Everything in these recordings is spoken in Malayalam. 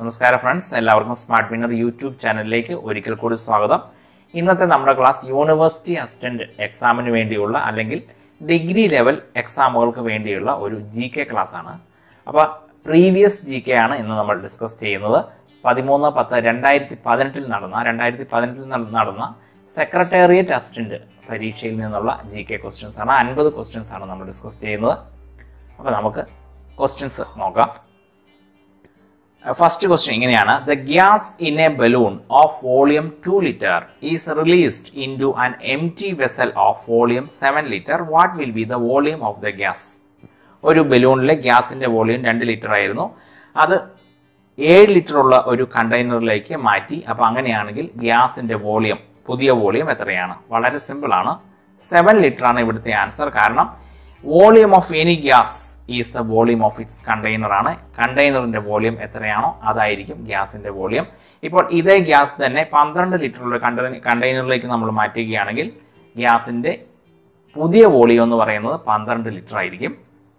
നമസ്കാരം ഫ്രണ്ട്സ് എല്ലാവർക്കും സ്മാർട്ട് വിന്നർ യൂട്യൂബ് ചാനലിലേക്ക് ഒരിക്കൽ കൂടി സ്വാഗതം ഇന്നത്തെ നമ്മുടെ ക്ലാസ് യൂണിവേഴ്സിറ്റി അസിസ്റ്റന്റ് എക്സാമിന് വേണ്ടിയുള്ള അല്ലെങ്കിൽ ഡിഗ്രി ലെവൽ എക്സാമുകൾക്ക് വേണ്ടിയുള്ള ഒരു ജി കെ ക്ലാസ് ആണ് അപ്പോൾ പ്രീവിയസ് ജി കെ ആണ് ഇന്ന് നമ്മൾ ഡിസ്കസ് ചെയ്യുന്നത് പതിമൂന്ന് പത്ത് രണ്ടായിരത്തി പതിനെട്ടിൽ നടന്ന രണ്ടായിരത്തി പതിനെട്ടിൽ നടന്ന സെക്രട്ടേറിയറ്റ് അസിസ്റ്റന്റ് പരീക്ഷയിൽ നിന്നുള്ള ജി കെ ക്വസ്റ്റ്യൻസ് ആണ് അൻപത് ക്വസ്റ്റ്യൻസ് ആണ് നമ്മൾ ഡിസ്കസ് ചെയ്യുന്നത് അപ്പോൾ നമുക്ക് ക്വസ്റ്റ്യൻസ് നോക്കാം ഫസ്റ്റ് ക്വസ്റ്റ്യൻ ഇങ്ങനെയാണ് the gas in a balloon of volume two litre is released into an empty vessel of volume seven litre what will be the volume of the gas ഒരു ബലൂണിലെ ഗ്യാസിന്റെ വോളിയം രണ്ട് ലിറ്റർ ആയിരുന്നു അത് ഏഴ് ലിറ്റർ ഉള്ള ഒരു കണ്ടെയ്നറിലേക്ക് മാറ്റി അപ്പൊ അങ്ങനെയാണെങ്കിൽ ഗ്യാസിന്റെ വോളിയം പുതിയ വോളിയം എത്രയാണ് വളരെ സിമ്പിൾ ആണ് സെവൻ ലിറ്റർ ആണ് ഇവിടുത്തെ ആൻസർ കാരണം volume of any gas is the volume of its container ആണ് കണ്ടെയ്നറിന്റെ വോളിയം എത്രയാണോ അതായിരിക്കും ഗ്യാസിന്റെ വോളിയം ഇപ്പോൾ ഇതേ ഗ്യാസ് തന്നെ പന്ത്രണ്ട് ലിറ്റർ ഉള്ള കണ്ടെയ്നറിലേക്ക് നമ്മൾ മാറ്റുകയാണെങ്കിൽ ഗ്യാസിന്റെ പുതിയ വോളിയം എന്ന് പറയുന്നത് പന്ത്രണ്ട് ലിറ്റർ ആയിരിക്കും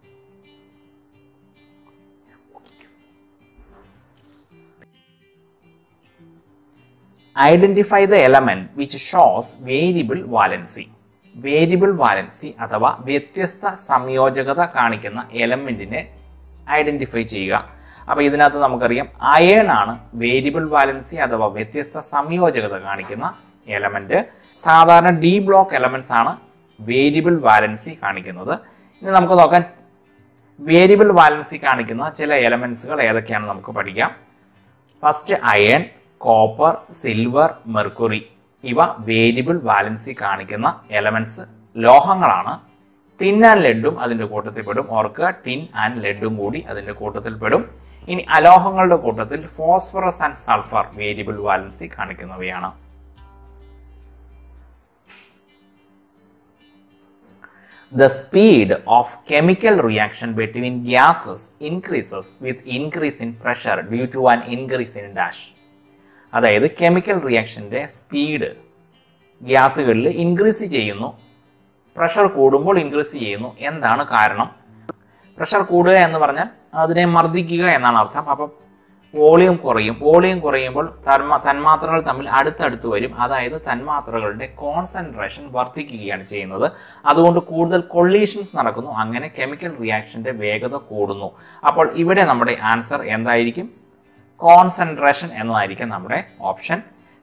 identify the element which shows variable valency variable valency അഥവാ വ്യത്യസ്ത സംയോജകത കാണിക്കുന്ന എലമെന്റിനെ ഐഡന്റിഫൈ ചെയ്യുക അപ്പൊ ഇതിനകത്ത് നമുക്കറിയാം അയേൺ ആണ് വേരിയബിൾ വാലൻസി അഥവാ വ്യത്യസ്ത സംയോജകത കാണിക്കുന്ന എലമെന്റ് സാധാരണ ഡി ബ്ലോക്ക് എലമെന്റ്സ് ആണ് വേരിയബിൾ വാലൻസി കാണിക്കുന്നത് ഇനി നമുക്ക് നോക്കാൻ വേരിയബിൾ വാലൻസി കാണിക്കുന്ന ചില എലമെന്റ്സുകൾ ഏതൊക്കെയാണ് നമുക്ക് പഠിക്കാം first iron copper silver mercury ഇവ വേരിയബിൾ വാലൻസി കാണിക്കുന്ന എലമെന്റ്സ് ലോഹങ്ങളാണ് ടിൻ ആൻഡ് ലെഡും അതിന്റെ കൂട്ടത്തിൽ പെടും ഓർക്കുക ടിൻ ആൻഡ് ലെഡും കൂടി അതിന്റെ കൂട്ടത്തിൽ പെടും ഇനി അലോഹങ്ങളുടെ കൂട്ടത്തിൽ phosphorus and sulphur variable valency കാണിക്കുന്നവയാണ് The speed of chemical reaction between gases increases with increase in pressure due to an increase in dash. അതായത് കെമിക്കൽ റിയാക്ഷന്റെ സ്പീഡ് ഗ്യാസുകളിൽ ഇൻക്രീസ് ചെയ്യുന്നു പ്രഷർ കൂടുമ്പോൾ ഇൻക്രീസ് ചെയ്യുന്നു എന്താണ് കാരണം പ്രഷർ കൂടുക എന്ന് പറഞ്ഞാൽ അതിനെ മർദ്ദിക്കുക എന്നാണ് അർത്ഥം അപ്പം വോളിയം കുറയും വോളിയം കുറയുമ്പോൾ തന്മാ തന്മാത്രകൾ തമ്മിൽ അടുത്തടുത്ത് വരും അതായത് തന്മാത്രകളുടെ കോൺസെൻട്രേഷൻ വർദ്ധിക്കുകയാണ് ചെയ്യുന്നത് അതുകൊണ്ട് കൂടുതൽ കൊള്ളീഷൻസ് നടക്കുന്നു അങ്ങനെ കെമിക്കൽ റിയാക്ഷന്റെ വേഗത കൂടുന്നു അപ്പോൾ ഇവിടെ നമ്മുടെ ആൻസർ എന്തായിരിക്കും കോൺസെൻട്രേഷൻ എന്നതായിരിക്കും നമ്മുടെ option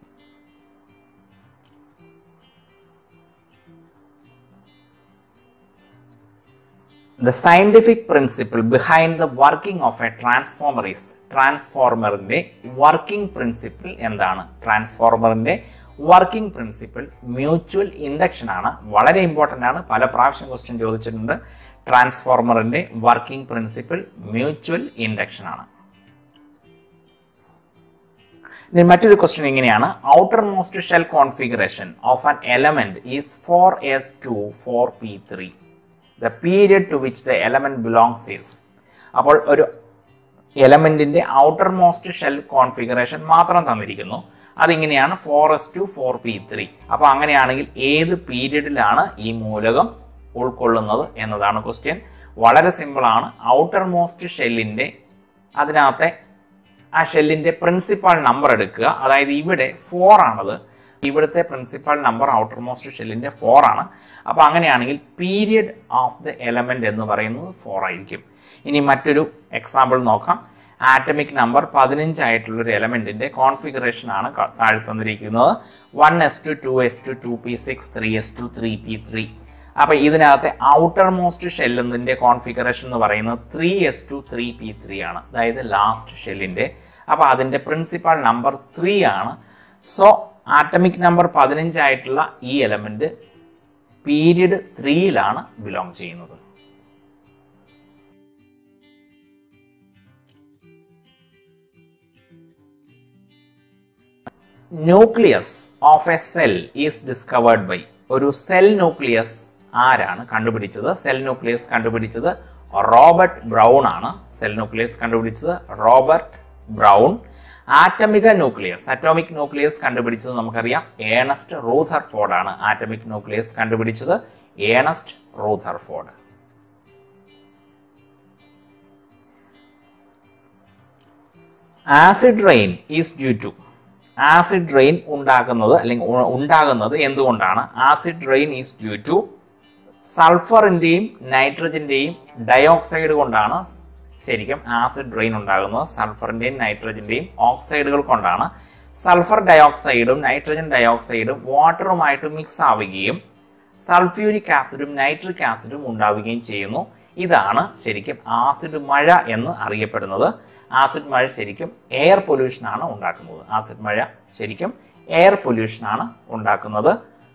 the scientific principle behind the working of a transformer is ട്രാൻസ്ഫോർമറിന്റെ വർക്കിംഗ് പ്രിൻസിപ്പിൾ എന്താണ് ട്രാൻസ്ഫോർമറിന്റെ വർക്കിംഗ് പ്രിൻസിപ്പിൾ മ്യൂച്വൽ ഇൻഡക്ഷൻ ആണ് വളരെ ഇമ്പോർട്ടന്റ് ആണ് പല പ്രാവശ്യം ക്വസ്റ്റ്യൻ ചോദിച്ചിട്ടുണ്ട് ട്രാൻസ്ഫോർമറിന്റെ വർക്കിംഗ് പ്രിൻസിപ്പിൾ മ്യൂച്വൽ ഇൻഡക്ഷൻ ആണ് ഇനി മറ്റൊരു ക്വസ്റ്റ്യൻ ഇങ്ങനെയാണ് outermost shell configuration of an element is four S two four P three the period to which the element belongs is അപ്പോൾ ഒരു എലമെന്റിന്റെ ഔട്ടർ മോസ്റ്റ് ഷെൽ കോൺഫിഗറേഷൻ മാത്രം തന്നിരിക്കുന്നു അതിങ്ങനെയാണ് four S two four P three അപ്പൊ അങ്ങനെയാണെങ്കിൽ ഏത് പീരിയഡിലാണ് ഈ മൂലകം ഉൾക്കൊള്ളുന്നത് എന്നതാണ് ക്വസ്റ്റ്യൻ വളരെ സിമ്പിൾ ആണ് ഔട്ടർ മോസ്റ്റ് ഷെല്ലിന്റെ അതിനകത്തെ ആ ഷെല്ലിന്റെ പ്രിൻസിപ്പൽ നമ്പർ എടുക്കുക അതായത് ഇവിടെ ഫോർ ആണത് ഇവിടുത്തെ പ്രിൻസിപ്പൽ നമ്പർ ഔട്ടർ മോസ്റ്റ് ഷെല്ലിന്റെ ഫോർ ആണ് അപ്പൊ അങ്ങനെയാണെങ്കിൽ പീരിയഡ് ഓഫ് ദ എലമെന്റ് എന്ന് പറയുന്നത് ഫോർ ആയിരിക്കും ഇനി മറ്റൊരു എക്സാമ്പിൾ നോക്കാം ആറ്റമിക് നമ്പർ പതിനഞ്ച് ആയിട്ടുള്ള ഒരു എലമെന്റിന്റെ കോൺഫിഗറേഷൻ ആണ് താഴെ തന്നിരിക്കുന്നത് one S two two S two two P six three S two three P three അപ്പൊ ഇതിനകത്തെ ഔട്ടർ മോസ്റ്റ് ഷെല്ലിന്റെ കോൺഫിഗറേഷൻ എന്ന് പറയുന്നത് three S two three P three ആണ് അതായത് ലാസ്റ്റ് ഷെല്ലിന്റെ അപ്പൊ അതിന്റെ പ്രിൻസിപ്പൽ നമ്പർ ത്രീ ആണ് സോ ആറ്റമിക് നമ്പർ പതിനഞ്ചായിട്ടുള്ള ഈ എലമെന്റ് പീരിയഡ് ത്രീയിലാണ് ബിലോങ് ചെയ്യുന്നത് nucleus of a cell is discovered by ഒരു സെൽ ന്യൂക്ലിയസ് ആരാണ് കണ്ടുപിടിച്ചത് സെൽ ന്യൂക്ലിയസ് കണ്ടുപിടിച്ചത് റോബർട്ട് ബ്രൗൺ ആണ് സെൽ ന്യൂക്ലിയസ് കണ്ടുപിടിച്ചത് Robert Brown atomic nucleus atomic nucleus കണ്ടുപിടിച്ചത് നമുക്കറിയാം ഏണസ്റ്റ് റൂഥർഫോർഡ് ആണ് ആറ്റമിക് ന്യൂക്ലിയസ് കണ്ടുപിടിച്ചത് Ernest Rutherford acid rain is due to acid rain ഉണ്ടാക്കുന്നത് അല്ലെങ്കിൽ ഉ- ഉണ്ടാകുന്നത് എന്തുകൊണ്ടാണ് acid rain is due to സൾഫറിന്റെയും നൈട്രജന്റെയും ഡയോക്സൈഡ് കൊണ്ടാണ് ശരിക്കും ആസിഡ് റെയിൻ ഉണ്ടാകുന്നത് സൾഫറിന്റെയും നൈട്രജന്റെയും ഓക്സൈഡുകൾ കൊണ്ടാണ് സൾഫർ ഡയോക്സൈഡും നൈട്രജൻ ഡയോക്സൈഡും വാട്ടറുമായിട്ട് മിക്സ് ആവുകയും സൾഫ്യൂരിക് ആസിഡും നൈട്രിക് ആസിഡും ഉണ്ടാവുകയും ചെയ്യുന്നു ഇതാണ് ശരിക്കും ആസിഡ് മഴ എന്ന് അറിയപ്പെടുന്നത് ആസിഡ് മഴ ശരിക്കും എയർ പൊല്യൂഷൻ ആണ് ഉണ്ടാക്കുന്നത് ആസിഡ് മഴ ശരിക്കും എയർ പൊല്യൂഷൻ ആണ് ഉണ്ടാക്കുന്നത്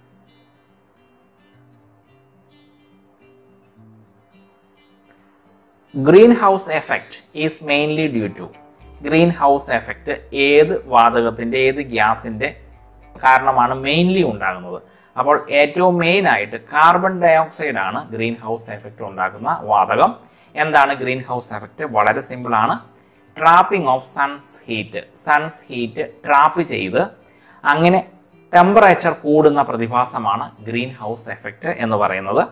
greenhouse effect is mainly due to greenhouse effect ഏത് വാതകത്തിന്റെ ഏത് ഗ്യാസിന്റെ കാരണമാണ് മെയിൻലി ഉണ്ടാകുന്നത് അപ്പോൾ ഏറ്റവും മെയിൻ ആയിട്ട് കാർബൺ ഡയോക്സൈഡ് ആണ് ഗ്രീൻ ഹൗസ് എഫക്റ്റ് ഉണ്ടാക്കുന്ന വാതകം എന്താണ് ഗ്രീൻ ഹൗസ് എഫക്റ്റ് വളരെ സിമ്പിൾ ആണ് trapping of sun's heat sun's heat trap ചെയ്ത് അങ്ങനെ ടെമ്പറേച്ചർ കൂടുന്ന പ്രതിഭാസമാണ് ഗ്രീൻ ഹൗസ് എഫക്റ്റ് എന്ന് പറയുന്നത്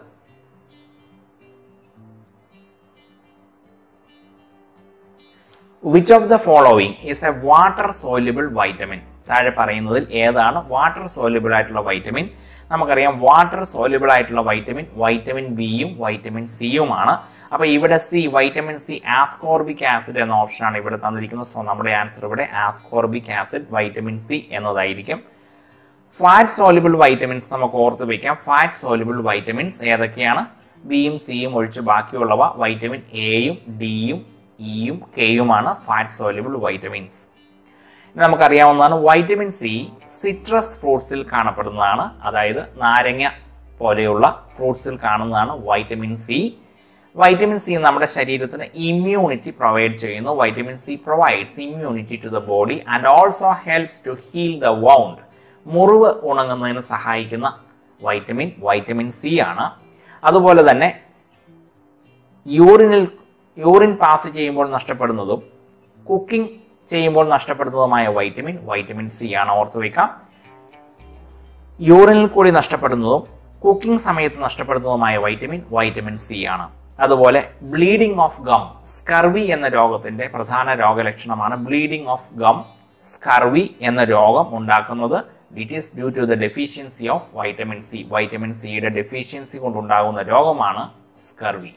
which of the following is a water soluble vitamin താഴെ പറയുന്നതിൽ ഏതാണ് വാട്ടർ സോല്യുബിൾ ആയിട്ടുള്ള വൈറ്റമിൻ നമുക്കറിയാം വാട്ടർ സോല്യുബിൾ ആയിട്ടുള്ള വൈറ്റമിൻ വൈറ്റമിൻ ബിയും വൈറ്റമിൻ സിയുമാണ് അപ്പൊ ഇവിടെ C vitamin C ascorbic acid എന്ന ഓപ്ഷനാണ് ഇവിടെ തന്നിരിക്കുന്നത് സോ നമ്മുടെ ആൻസർ ഇവിടെ ആസ്കോർബിക് ആസിഡ് വൈറ്റമിൻ സി എന്നതായിരിക്കും ഫാറ്റ് സോല്യുബിൾ വൈറ്റമിൻസ് നമുക്ക് ഓർത്ത് വയ്ക്കാം ഫാറ്റ് സോല്യുബിൾ വൈറ്റമിൻസ് ഏതൊക്കെയാണ് ബിയും സിയും ഒഴിച്ച് ബാക്കിയുള്ളവ വൈറ്റമിൻ എയും ഡിയും ഇയും കെയുമാണ് ഫാറ്റ് സോല്യുബിൾ വൈറ്റമിൻസ് ഇനി നമുക്കറിയാവുന്നതാണ് വൈറ്റമിൻ സി സിട്രസ് ഫ്രൂട്ട്സിൽ കാണപ്പെടുന്നതാണ് അതായത് നാരങ്ങ പോലെയുള്ള ഫ്രൂട്ട്സിൽ കാണുന്നതാണ് വൈറ്റമിൻ സി വൈറ്റമിൻ സി നമ്മുടെ ശരീരത്തിന് ഇമ്മ്യൂണിറ്റി പ്രൊവൈഡ് ചെയ്യുന്നു vitamin C provides immunity to the body and also helps to heal the wound മുറിവ് ഉണങ്ങുന്നതിന് സഹായിക്കുന്ന വൈറ്റമിൻ വൈറ്റമിൻ സി ആണ് അതുപോലെ തന്നെ യൂറിനിൽ യൂറിൻ പാസ് ചെയ്യുമ്പോൾ നഷ്ടപ്പെടുന്നതും കുക്കിംഗ് ചെയ്യുമ്പോൾ നഷ്ടപ്പെടുന്നതുമായ വൈറ്റമിൻ വൈറ്റമിൻ സി ആണ് ഓർത്തു വയ്ക്കാം യൂറിനിൽ കൂടി നഷ്ടപ്പെടുന്നതും കുക്കിംഗ് സമയത്ത് നഷ്ടപ്പെടുന്നതുമായ വൈറ്റമിൻ വൈറ്റമിൻ സി ആണ് അതുപോലെ ബ്ലീഡിംഗ് ഓഫ് ഗം സ്കർവി എന്ന രോഗത്തിന്റെ പ്രധാന രോഗലക്ഷണമാണ് ബ്ലീഡിംഗ് ഓഫ് ഗം സ്കർവി എന്ന രോഗം ഉണ്ടാക്കുന്നത് it is due to the deficiency of vitamin C vitamin സിയുടെ ഡെഫിഷ്യൻസി കൊണ്ടുണ്ടാകുന്ന രോഗമാണ് scurvy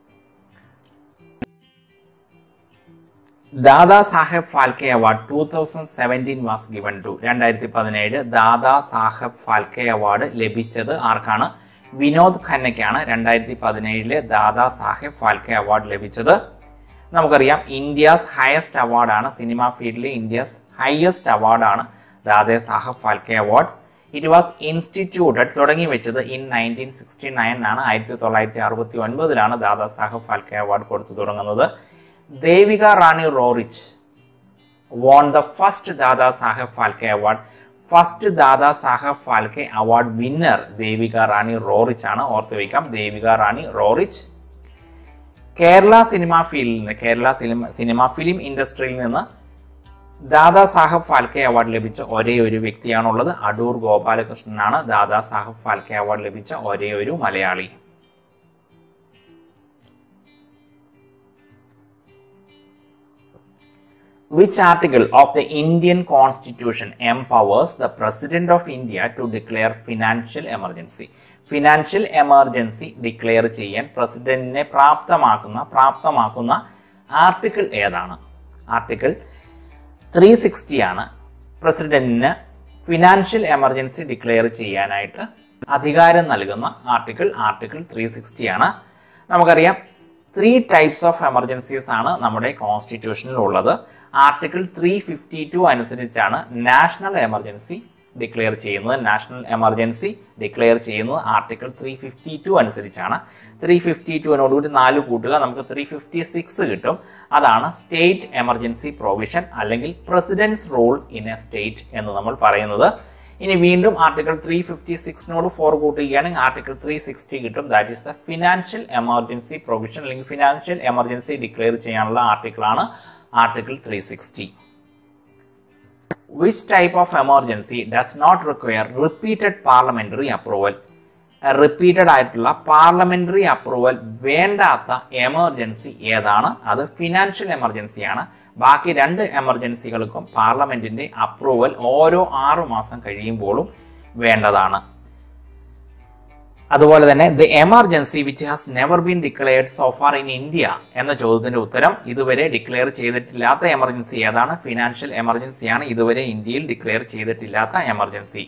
Dada Saheb Phalke award two thousand seventeen was given to രണ്ടായിരത്തി പതിനേഴ് ദാദാ സാഹേബ് ഫാൽക്കെ അവാർഡ് ലഭിച്ചത് ആർക്കാണ് വിനോദ് ഖന്നയ്ക്കാണ് രണ്ടായിരത്തി പതിനേഴില് ദാദാ സാഹേബ് ഫാൽക്കെ അവാർഡ് ലഭിച്ചത് നമുക്കറിയാം ഇന്ത്യസ് ഹയസ്റ്റ് അവാർഡാണ് സിനിമ ഫീൽഡിലെ ഇന്ത്യസ് ഹയസ്റ്റ് അവാർഡാണ് Dada Saheb Phalke award it was instituted തുടങ്ങി വെച്ചത് ഇൻ നയൻറ്റീൻ സിക്സ്റ്റി നയൻ ആണ് ആയിരത്തി തൊള്ളായിരത്തി അറുപത്തി ഒൻപതിലാണ് ദാദാ സാഹബ് ഫാൽക്കെ അവാർഡ് കൊടുത്തു തുടങ്ങുന്നത് Devika Rani Roerich won the first Dada Saheb Phalke Award. First Dada Saheb Phalke award winner Devika Rani Roerich ആണ് ഓർത്ത് വയ്ക്കാം ദേവിക റാണി റോറിച്ച് കേരള സിനിമ ഫീൽഡിൽ നിന്ന് കേരള സിനിമ സിനിമ ഫിലിം ഇൻഡസ്ട്രിയിൽ നിന്ന് ദാദാ സാഹബ് ഫാൽക്കെ അവാർഡ് ലഭിച്ച ഒരേ ഒരു വ്യക്തിയാണുള്ളത് അടൂർ ഗോപാലകൃഷ്ണനാണ് ദാദാ സാഹബ് ഫാൽക്കെ അവാർഡ് ലഭിച്ച ഒരേ ഒരു Malayali Which article of the Indian Constitution empowers the President of India to declare financial emergency? Financial emergency declare ചെയ്യാൻ പ്രസിഡന്റിനെ പ്രാപ്തമാക്കുന്ന പ്രാപ്തമാക്കുന്ന ആർട്ടിക്കിൾ ഏതാണ് ആർട്ടിക്കിൾ ത്രീ സിക്സ്റ്റി ആണ് പ്രസിഡന്റിന് ഫിനാൻഷ്യൽ എമർജൻസി ഡിക്ലെയർ ചെയ്യാനായിട്ട് അധികാരം നൽകുന്ന ആർട്ടിക്കിൾ ആർട്ടിക്കിൾ ത്രീ സിക്സ്റ്റി ആണ് നമുക്കറിയാം ത്രീ ടൈപ്സ് ഓഫ് എമർജൻസീസ് ആണ് നമ്മുടെ കോൺസ്റ്റിറ്റ്യൂഷനിൽ ഉള്ളത് ആർട്ടിക്കിൾ ത്രീ ഫിഫ്റ്റി ടു അനുസരിച്ചാണ് നാഷണൽ എമർജൻസി ഡിക്ലെയർ ചെയ്യുന്നത് നാഷണൽ എമർജൻസി ഡിക്ലെയർ ചെയ്യുന്നത് ആർട്ടിക്കിൾ ത്രീ ഫിഫ്റ്റി ടു അനുസരിച്ചാണ് ത്രീ ഫിഫ്റ്റി ടുവിനോടുകൂടി നാല് കൂട്ടുക നമുക്ക് ത്രീ ഫിഫ്റ്റി സിക്സ് കിട്ടും അതാണ് സ്റ്റേറ്റ് എമർജൻസി പ്രൊവിഷൻ അല്ലെങ്കിൽ president's rule in a state എന്ന് നമ്മൾ പറയുന്നത് ഇനി വീണ്ടും ആർട്ടിക്കിൾ ത്രീ ഫിഫ്റ്റി സിക്സിനോട് ഫോർ കൂട്ടുകയാണെങ്കിൽ ആർട്ടിക്കിൾ ത്രീ സിക്സ്റ്റി കിട്ടും that is the financial emergency provision അല്ലെങ്കിൽ ഫിനാൻഷ്യൽ എമർജൻസി ഡിക്ലെയർ ചെയ്യാനുള്ള ആർട്ടിക്കിളാണ് article three sixty which type of emergency does not require repeated parliamentary approval repeated ആയിട്ടുള്ള പാർലമെന്ററി അപ്രൂവൽ വേണ്ടാത്ത എമർജൻസി ഏതാണ് അത് ഫിനാൻഷ്യൽ എമർജൻസിയാണ് ബാക്കി രണ്ട് എമർജൻസികൾക്കും പാർലമെന്റിന്റെ അപ്രൂവൽ ഓരോ ആറു മാസം കഴിയുമ്പോഴും വേണ്ടതാണ് അതുപോലെ തന്നെ the emergency which has never been declared so far in India എന്ന ചോദ്യത്തിന്റെ ഉത്തരം ഇതുവരെ ഡിക്ലെയർ ചെയ്തിട്ടില്ലാത്ത എമർജൻസി ഏതാണ് ഫിനാൻഷ്യൽ എമർജൻസിയാണ് ഇതുവരെ ഇന്ത്യയിൽ ഡിക്ലെയർ ചെയ്തിട്ടില്ലാത്ത എമർജൻസി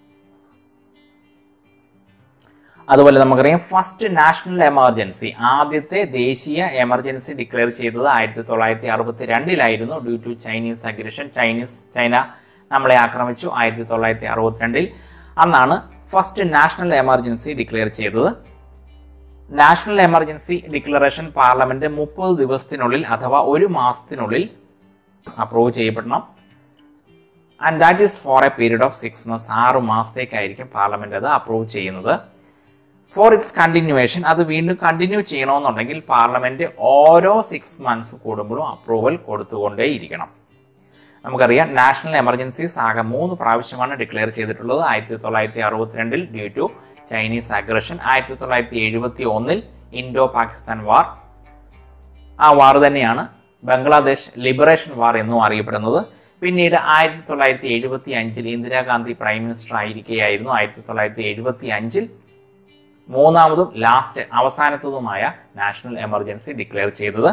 അതുപോലെ നമുക്കറിയാം ഫസ്റ്റ് നാഷണൽ എമർജൻസി ആദ്യത്തെ ദേശീയ എമർജൻസി ഡിക്ലെയർ ചെയ്തത് ആയിരത്തി തൊള്ളായിരത്തി അറുപത്തി രണ്ടിലായിരുന്നു due to Chinese aggression Chinese China നമ്മളെ ആക്രമിച്ചു ആയിരത്തി തൊള്ളായിരത്തി അറുപത്തിരണ്ടിൽ അന്നാണ് ഫസ്റ്റ് നാഷണൽ എമർജൻസി ഡിക്ലെയർ ചെയ്തത് നാഷണൽ എമർജൻസി ഡിക്ലറേഷൻ പാർലമെന്റ് മുപ്പത് ദിവസത്തിനുള്ളിൽ അഥവാ ഒരു മാസത്തിനുള്ളിൽ അപ്രൂവ് ചെയ്യപ്പെടണം and that is for a period of six months ആറ് മാസത്തേക്കായിരിക്കും പാർലമെന്റ് അത് അപ്രൂവ് ചെയ്യുന്നത് ഫോർ ഇറ്റ്സ് കണ്ടിന്യൂവേഷൻ അത് വീണ്ടും കണ്ടിന്യൂ ചെയ്യണമെന്നുണ്ടെങ്കിൽ പാർലമെന്റ് ഓരോ സിക്സ് മന്ത്സ് കൂടുമ്പോഴും അപ്രൂവൽ കൊടുത്തുകൊണ്ടേയിരിക്കണം നമുക്കറിയാം നാഷണൽ എമർജൻസീസ് ആകെ മൂന്ന് പ്രാവശ്യമാണ് ഡിക്ലെയർ ചെയ്തിട്ടുള്ളത് ആയിരത്തി തൊള്ളായിരത്തി അറുപത്തിരണ്ടിൽ ഡ്യൂ ടു ചൈനീസ് അഗ്രഷൻ ആയിരത്തി തൊള്ളായിരത്തി എഴുപത്തി ഒന്നിൽ ഇൻഡോ പാകിസ്ഥാൻ വാർ ആ വാർ തന്നെയാണ് ബംഗ്ലാദേശ് ലിബറേഷൻ വാർ എന്നും അറിയപ്പെടുന്നത് പിന്നീട് ആയിരത്തി തൊള്ളായിരത്തി എഴുപത്തി അഞ്ചിൽ ഇന്ദിരാഗാന്ധി പ്രൈം മിനിസ്റ്റർ ആയിരിക്കുകയായിരുന്നു ആയിരത്തി തൊള്ളായിരത്തി എഴുപത്തി അഞ്ചിൽ മൂന്നാമതും ലാസ്റ്റ് അവസാനത്തതുമായ നാഷണൽ എമർജൻസി ഡിക്ലെയർ ചെയ്തത്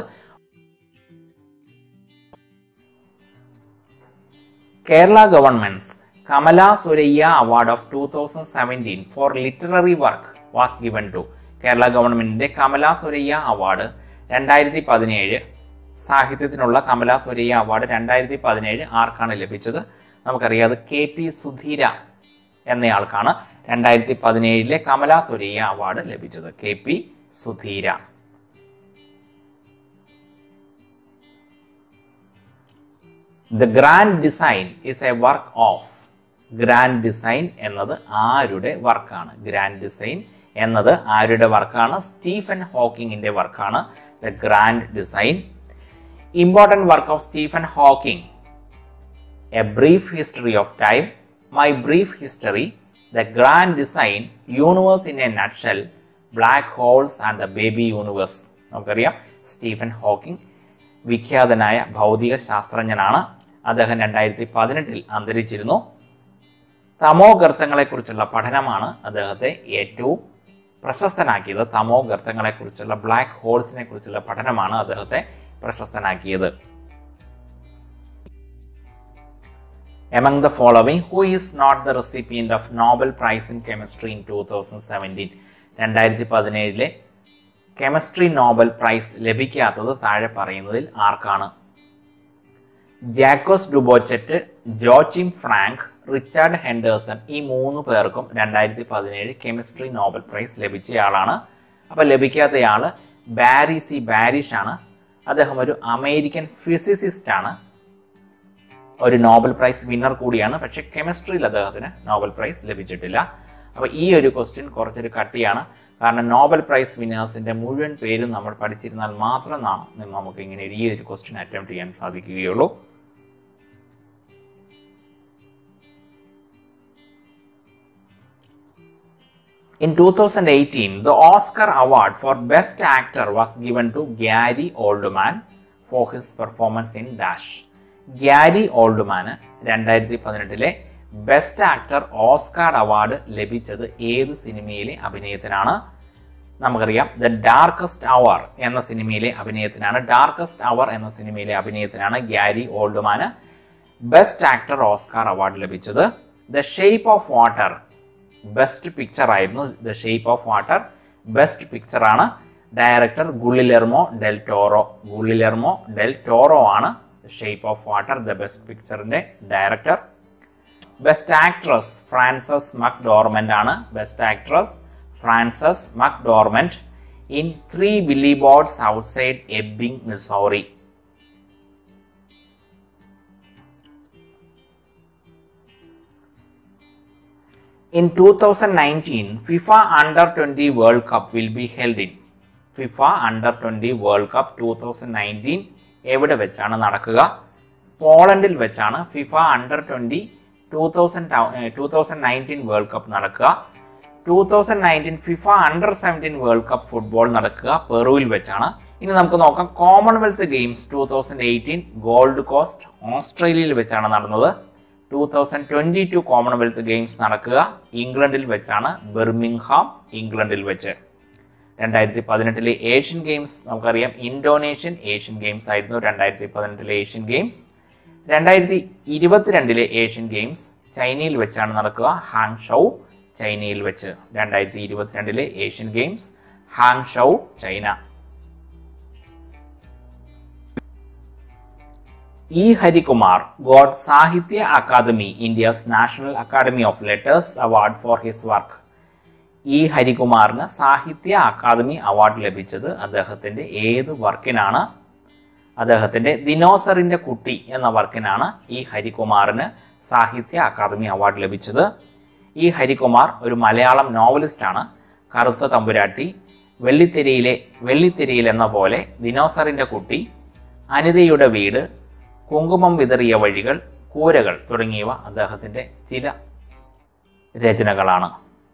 Kerala government's Kamala Surayya award of two thousand seventeen for literary work was given to Kerala ഗവൺമെന്റിന്റെ കമല സുരയ്യ അവാർഡ് രണ്ടായിരത്തി പതിനേഴ് സാഹിത്യത്തിനുള്ള കമല സുരയ്യ അവാർഡ് രണ്ടായിരത്തി പതിനേഴ് ആർക്കാണ് ലഭിച്ചത് നമുക്കറിയാം അത് കെ പി സുധീര എന്നയാൾക്കാണ് രണ്ടായിരത്തി പതിനേഴിലെ കമല സുരയ്യ അവാർഡ് ലഭിച്ചത് K P Sudheera the grand design is a work of grand design എന്നത് ആരുടെ വർക്കാണ് ഗ്രാൻഡ് ഡിസൈൻ എന്നത് ആരുടെ വർക്കാണ് സ്റ്റീഫൻ ഹോക്കിങ്ങിന്റെ വർക്കാണ് the grand design important work of Stephen Hawking a brief history of time my brief history the grand design universe in a nutshell black holes and the baby universe നമുക്കറിയാം സ്റ്റീഫൻ ഹോക്കിംഗ് വിഖ്യാതനായ ഭൗതിക ശാസ്ത്രജ്ഞനാണ് അദ്ദേഹം രണ്ടായിരത്തി പതിനെട്ടിൽ അന്തരിച്ചിരുന്നു തമോ ഗർത്തങ്ങളെക്കുറിച്ചുള്ള പഠനമാണ് അദ്ദേഹത്തെ ഏറ്റവും പ്രശസ്തനാക്കിയത് തമോ ഗർത്തങ്ങളെക്കുറിച്ചുള്ള ബ്ലാക്ക് ഹോൾസിനെ കുറിച്ചുള്ള പഠനമാണ് അദ്ദേഹത്തെ പ്രശസ്തനാക്കിയത് among the following who is not the recipient of Nobel Prize in Chemistry in 2017 രണ്ടായിരത്തി പതിനേഴിലെ കെമിസ്ട്രി നോബൽ പ്രൈസ് ലഭിക്കാത്തത് താഴെ പറയുന്നതിൽ ആർക്കാണ് Jacques Dubochet Joachim Frank Richard Henderson ഈ മൂന്ന് പേർക്കും രണ്ടായിരത്തി പതിനേഴ് കെമിസ്ട്രി നോബൽ പ്രൈസ് ലഭിച്ചയാളാണ് അപ്പൊ ലഭിക്കാത്തയാള് ബാരി സി ബാരിഷ് ആണ് അദ്ദേഹം ഒരു അമേരിക്കൻ ഫിസിസിസ്റ്റ് ആണ് ഒരു നോബൽ പ്രൈസ് വിന്നർ കൂടിയാണ് പക്ഷെ കെമിസ്ട്രിയിൽ അദ്ദേഹത്തിന് നോബൽ പ്രൈസ് ലഭിച്ചിട്ടില്ല അപ്പോൾ ഈ ഒരു ക്വസ്റ്റ്യൻ കുറച്ചൊരു കട്ടിയാണ് കാരണം നോബൽ പ്രൈസ് വിന്നേഴ്സിന്റെ മുഴുവൻ പേരും നമ്മൾ പഠിച്ചിരുന്നാൽ മാത്രം നാം നമുക്ക് ഇങ്ങനെ ഈ ഒരു ക്വസ്റ്റ്യൻ അറ്റംപ്റ്റ് ചെയ്യാൻ സാധിക്കുകയുള്ളൂ In 2018, the Oscar Award for Best Actor was given to Gary Oldman for his performance in Dash. Gary ഓൾഡ്മാന് രണ്ടായിരത്തി പതിനെട്ടിലെ ബെസ്റ്റ് ആക്ടർ ഓസ്കാർ അവാർഡ് ലഭിച്ചത് ഏത് സിനിമയിലെ അഭിനയത്തിനാണ് നമുക്കറിയാം ദ ഡാർക്കസ്റ്റ് അവർ എന്ന സിനിമയിലെ അഭിനയത്തിനാണ് ഡാർക്കസ്റ്റ് അവർ എന്ന സിനിമയിലെ അഭിനയത്തിനാണ് ഗ്യാരി ഓൾഡ്മാന് ബെസ്റ്റ് ആക്ടർ ഓസ്കാർ അവാർഡ് ലഭിച്ചത് the shape of water best picture ആയിരുന്നു the shape of water best picture ആണ് director Guillermo del Toro Guillermo del Toro ആണ് shape of water the best പിക്ചറിന്റെ director best actress Frances McDormand ആണ് best actress Frances McDormand in three billboards outside Ebbing Missouri In 2019, FIFA Under 20 World Cup will be held in FIFA Under 20 World Cup 2019 എവിടെ വെച്ചാണ് നടക്കുക പോളണ്ടിൽ വെച്ചാണ് FIFA under twenty two thousand two thousand nineteen world cup നടക്കുക two thousand nineteen FIFA under seventeen world cup football നടക്കുക പെറുവിൽ വെച്ചാണ് ഇനി നമുക്ക് നോക്കാം Commonwealth Games two thousand eighteen Gold Coast ഓസ്ട്രേലിയയിൽ വെച്ചാണ് നടന്നത് two thousand twenty two Commonwealth Games നടക്കുക ഇംഗ്ലണ്ടിൽ വെച്ചാണ് ബെർമിംഗ്ഹാം ഇംഗ്ലണ്ടിൽ വെച്ച് രണ്ടായിരത്തി പതിനെട്ടിലെ ഏഷ്യൻ ഗെയിംസ് നമുക്കറിയാം ഇന്തോനേഷ്യൻ ഏഷ്യൻ ഗെയിംസ് ആയിരുന്നു രണ്ടായിരത്തി പതിനെട്ടിലെ ഏഷ്യൻ ഗെയിംസ് രണ്ടായിരത്തി ഇരുപത്തിരണ്ടിലെ ഏഷ്യൻ ഗെയിംസ് ചൈനയിൽ വെച്ചാണ് നടക്കുക ഹാങ് ഷൗ ചൈനയിൽ വെച്ച് രണ്ടായിരത്തി ഇരുപത്തിരണ്ടിലെ Asian Games Hangzhou China E Harikumar got Sahitya Akademi India's national academy of letters award for his work E ഹരികുമാറിന് സാഹിത്യ അക്കാദമി അവാർഡ് ലഭിച്ചത് അദ്ദേഹത്തിന്റെ ഏത് വർക്കിനാണ് അദ്ദേഹത്തിന്റെ ദിനോസറിന്റെ കുട്ടി എന്ന വർക്കിനാണ് ഈ ഹരികുമാറിന് സാഹിത്യ അക്കാദമി അവാർഡ് ലഭിച്ചത് ഈ ഹരികുമാർ ഒരു മലയാളം നോവലിസ്റ്റ് ആണ് കറുത്ത തമ്പുരാട്ടി വെള്ളിത്തിരയിലെ വെള്ളിത്തിരയിൽ എന്ന പോലെ ദിനോസറിന്റെ കുട്ടി അനിതയുടെ വീട് കുങ്കുമം വിതറിയ വഴികൾ കൂരകൾ തുടങ്ങിയവ അദ്ദേഹത്തിന്റെ ചില രചനകളാണ്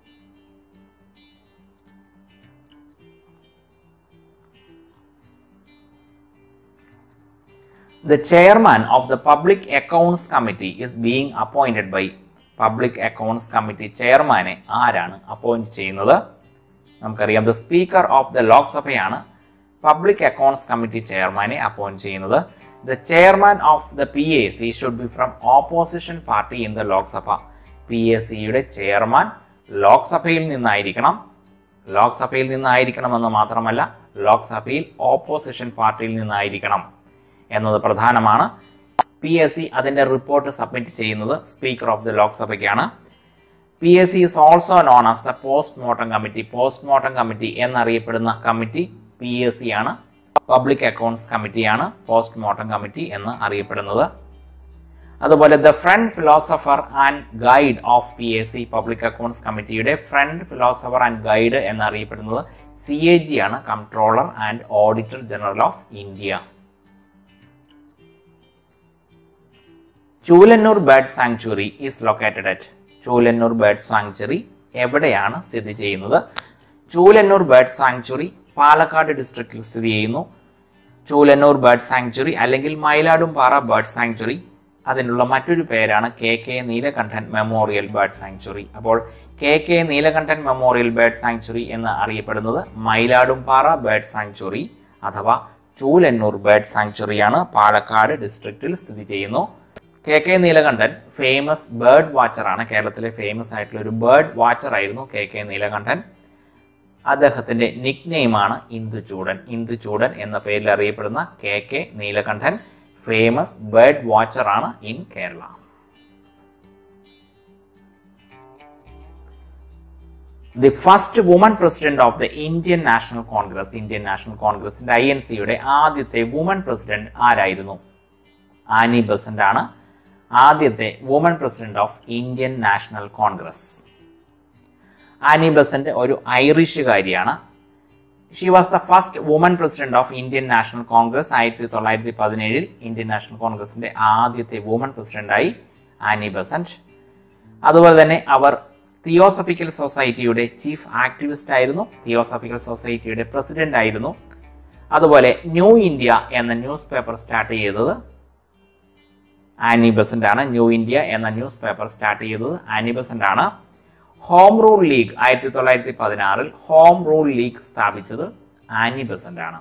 The chairman of the Public Accounts Committee is being appointed by Public Accounts Committee ചെയർമാനെ ആരാണ് അപ്പോയിന്റ് ചെയ്യുന്നത് നമുക്കറിയാം ദ സ്പീക്കർ ഓഫ് ദ ലോക്സഭയാണ് പബ്ലിക് അക്കൗണ്ട്സ് കമ്മിറ്റി ചെയർമാനെ അപ്പോയിന്റ് ചെയ്യുന്നത് the chairman of the P A C should be from opposition party in the Lok Sabha P A സിയുടെ ചെയർമാൻ ലോക്സഭയിൽ നിന്നായിരിക്കണം ലോക്സഭയിൽ നിന്നായിരിക്കണമെന്ന് മാത്രമല്ല ലോക്സഭയിൽ ഓപ്പോസിഷൻ പാർട്ടിയിൽ നിന്നായിരിക്കണം എന്നത് പ്രധാനമാണ് പി എസ് സി അതിന്റെ റിപ്പോർട്ട് സബ്മിറ്റ് ചെയ്യുന്നത് സ്പീക്കർ ഓഫ് ദി ലോക്സഭയ്ക്കാണ് P S C is also known as the post mortem committee post mortem committee എന്നറിയപ്പെടുന്ന കമ്മിറ്റി പി എസ് സി ആണ് പബ്ലിക് അക്കൗണ്ട്സ് കമ്മിറ്റിയാണ് പോസ്റ്റ് മോർട്ടം കമ്മിറ്റി എന്ന് അറിയപ്പെടുന്നത് അതുപോലെ the friend philosopher and guide of P S C public accounts കമ്മിറ്റിയുടെ ഫ്രണ്ട് ഫിലോസഫർ ആൻഡ് ഗൈഡ് എന്നറിയപ്പെടുന്നത് സി എ ജി ആണ് controller and auditor general of India Chulannur bird sanctuary is located at Chulannur bird sanctuary എവിടെയാണ് സ്ഥിതി ചെയ്യുന്നത് ചൂലന്നൂർ ബേർഡ് സാങ്ച്വറി പാലക്കാട് ഡിസ്ട്രിക്റ്റിൽ സ്ഥിതി ചെയ്യുന്നു ചൂലന്നൂർ ബേർഡ് സാങ്ച്വറി അല്ലെങ്കിൽ മയിലാടുംപാറ ബേർഡ് സാങ്ച്വറി അതിനുള്ള മറ്റൊരു പേരാണ് K K Neelakantan memorial bird sanctuary അപ്പോൾ K K Neelakantan memorial bird sanctuary എന്ന് അറിയപ്പെടുന്നത് മയിലാടുംപാറ ബേർഡ് സാങ്ച്വറി അഥവാ ചൂലന്നൂർ ബേർഡ് സാങ്ച്വറിയാണ് പാലക്കാട് ഡിസ്ട്രിക്റ്റിൽ സ്ഥിതി ചെയ്യുന്നു K K Neelakantan famous bird watcher ആണ് കേരളത്തിലെ ഫേമസ് ആയിട്ടുള്ള ഒരു ബേർഡ് വാച്ചർ ആയിരുന്നു കെ കെ നീലകണ്ഠൻ അദ്ദേഹത്തിന്റെ നിക് നെയിമാണ് ഇന്ദുചൂടൻ ഇന്ദുചൂടൻ എന്ന പേരിൽ അറിയപ്പെടുന്ന K K Neelakantan famous bird watcher ആണ് in Kerala the first woman president of the Indian National Congress Indian National കോൺഗ്രസിന്റെ ഐ എൻ സിയുടെ ആദ്യത്തെ വുമൺ പ്രസിഡന്റ് ആരായിരുന്നു ആനി ബസന്റ് ആണ് ആദ്യത്തെ woman president of Indian National Congress Annie Besant ഒരു ഐറിഷുകാരിയാണ് she was the first woman president of Indian National Congress ആയിരത്തി തൊള്ളായിരത്തി പതിനേഴിൽ ഇന്ത്യൻ നാഷണൽ കോൺഗ്രസിന്റെ ആദ്യത്തെ വുമൺ പ്രസിഡന്റായി ആനി ബസന്റ് അതുപോലെ തന്നെ അവർ തിയോസഫിക്കൽ സൊസൈറ്റിയുടെ ചീഫ് ആക്ടിവിസ്റ്റ് ആയിരുന്നു തിയോസഫിക്കൽ സൊസൈറ്റിയുടെ പ്രസിഡന്റ് ആയിരുന്നു അതുപോലെ ന്യൂ ഇന്ത്യ എന്ന ന്യൂസ് പേപ്പർ സ്റ്റാർട്ട് ചെയ്തത് ആനി ബസന്റ് ആണ് ന്യൂ ഇന്ത്യ എന്ന ന്യൂസ് പേപ്പർ സ്റ്റാർട്ട് ചെയ്തത് ആനി ബസന്റ് ആണ് ഹോം റൂൾ ലീഗ് ആയിരത്തി തൊള്ളായിരത്തി പതിനാറിൽ ഹോം റൂൾ ലീഗ് സ്ഥാപിച്ചത് ആനി ബസന്റ് ആണ്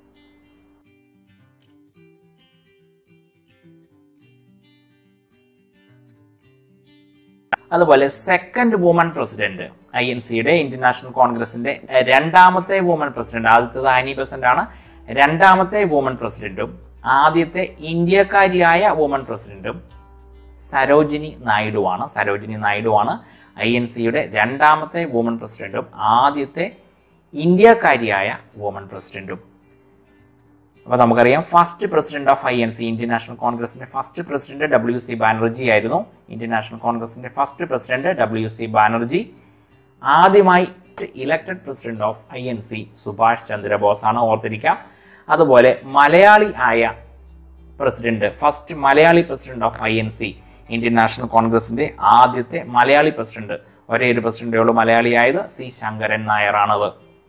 അതുപോലെ second woman president I N സിയുടെ ഇന്റർനാഷണൽ കോൺഗ്രസിന്റെ രണ്ടാമത്തെ വുമൺ പ്രസിഡന്റ് ആദ്യത്തേത് ആനി ബസന്റ് ആണ് രണ്ടാമത്തെ വുമൺ പ്രസിഡന്റും ആദ്യത്തെ ഇന്ത്യക്കാരിയായ വുമൺ പ്രസിഡന്റും സരോജിനി നായിഡുവാണ് സരോജിനി നായിഡുവാണ് ഐ എൻ സിയുടെ രണ്ടാമത്തെ വുമൺ പ്രസിഡന്റും ആദ്യത്തെ ഇന്ത്യക്കാരിയായ വുമൺ പ്രസിഡന്റും അപ്പൊ നമുക്കറിയാം first president of I N C Indian National കോൺഗ്രസിന്റെ first president W C Banerjee ആയിരുന്നു ഇന്ത്യൻ നാഷണൽ കോൺഗ്രസിന്റെ first president W C Banerjee ആദ്യമായി elected president of I N C Subhash Chandra Bose ആണ് ഓർത്തിരിക്കാം അതുപോലെ മലയാളി ആയ president first Malayali president of I N C Indian National കോൺഗ്രസിന്റെ ആദ്യത്തെ മലയാളി പ്രസിഡന്റ് ഒരേ ഒരു പ്രസിഡന്റേ ഉള്ളൂ മലയാളിയായത് സി ശങ്കരൻ നായരാണത്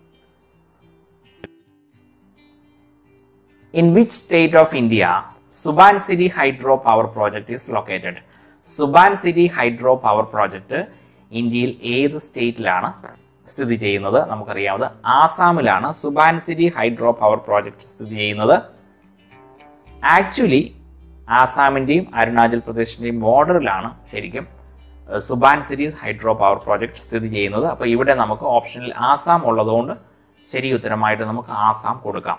In which state of India Subansiri Hydro Power Project is located? Subansiri Hydro Power Project ഇന്ത്യയിൽ ഏത് സ്റ്റേറ്റിലാണ് സ്ഥിതി ചെയ്യുന്നത് നമുക്കറിയാവുന്നത് ആസാമിലാണ് സുബാൻസിരി ഹൈഡ്രോ പവർ പ്രോജക്റ്റ് സ്ഥിതി ചെയ്യുന്നത് ആക്ച്വലി ആസാമിന്റെയും അരുണാചൽ പ്രദേശിന്റെയും ബോർഡറിലാണ് ശരിക്കും സുബാൻ സിരീസ് ഹൈഡ്രോ പവർ പ്രോജക്റ്റ് സ്ഥിതി ചെയ്യുന്നത് അപ്പോൾ ഇവിടെ നമുക്ക് ഓപ്ഷനിൽ ആസാം ഉള്ളതുകൊണ്ട് ശരി ഉത്തരമായിട്ട് നമുക്ക് ആസാം കൊടുക്കാം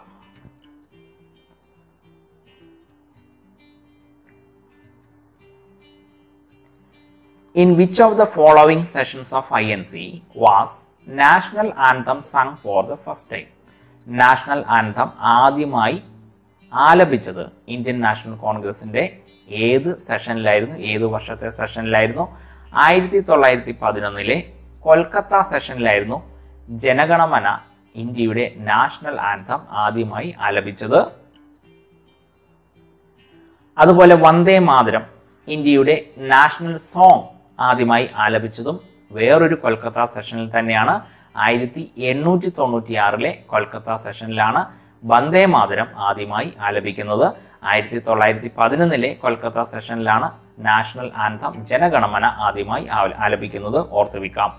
In which of the following sessions of INC was national anthem sung for the first time? National anthem ആദ്യമായി ആലപിച്ചത് ഇന്ത്യൻ നാഷണൽ കോൺഗ്രസിന്റെ ഏത് സെഷനിലായിരുന്നു ഏത് വർഷത്തെ സെഷനിലായിരുന്നു ആയിരത്തി തൊള്ളായിരത്തി പതിനൊന്നിലെ കൊൽക്കത്ത സെഷനിലായിരുന്നു ജനഗണമന ഇന്ത്യയുടെ നാഷണൽ ആന്തം ആദ്യമായി ആലപിച്ചത് അതുപോലെ വന്ദേ മാതരം ഇന്ത്യയുടെ നാഷണൽ സോങ് ആദ്യമായി ആലപിച്ചതും വേറൊരു കൊൽക്കത്ത സെഷനിൽ തന്നെയാണ് ആയിരത്തി എണ്ണൂറ്റി തൊണ്ണൂറ്റി ആറിലെ കൊൽക്കത്ത സെഷനിലാണ് വന്ദേ മാതരം ആദ്യമായി ആലപിക്കുന്നത് ആയിരത്തി തൊള്ളായിരത്തി പതിനൊന്നിലെ കൊൽക്കത്ത സെഷനിലാണ് നാഷണൽ ആന്തം ജനഗണമന ആദ്യമായി ആ- ആലപിക്കുന്നത് ഓർത്തുവെക്കാം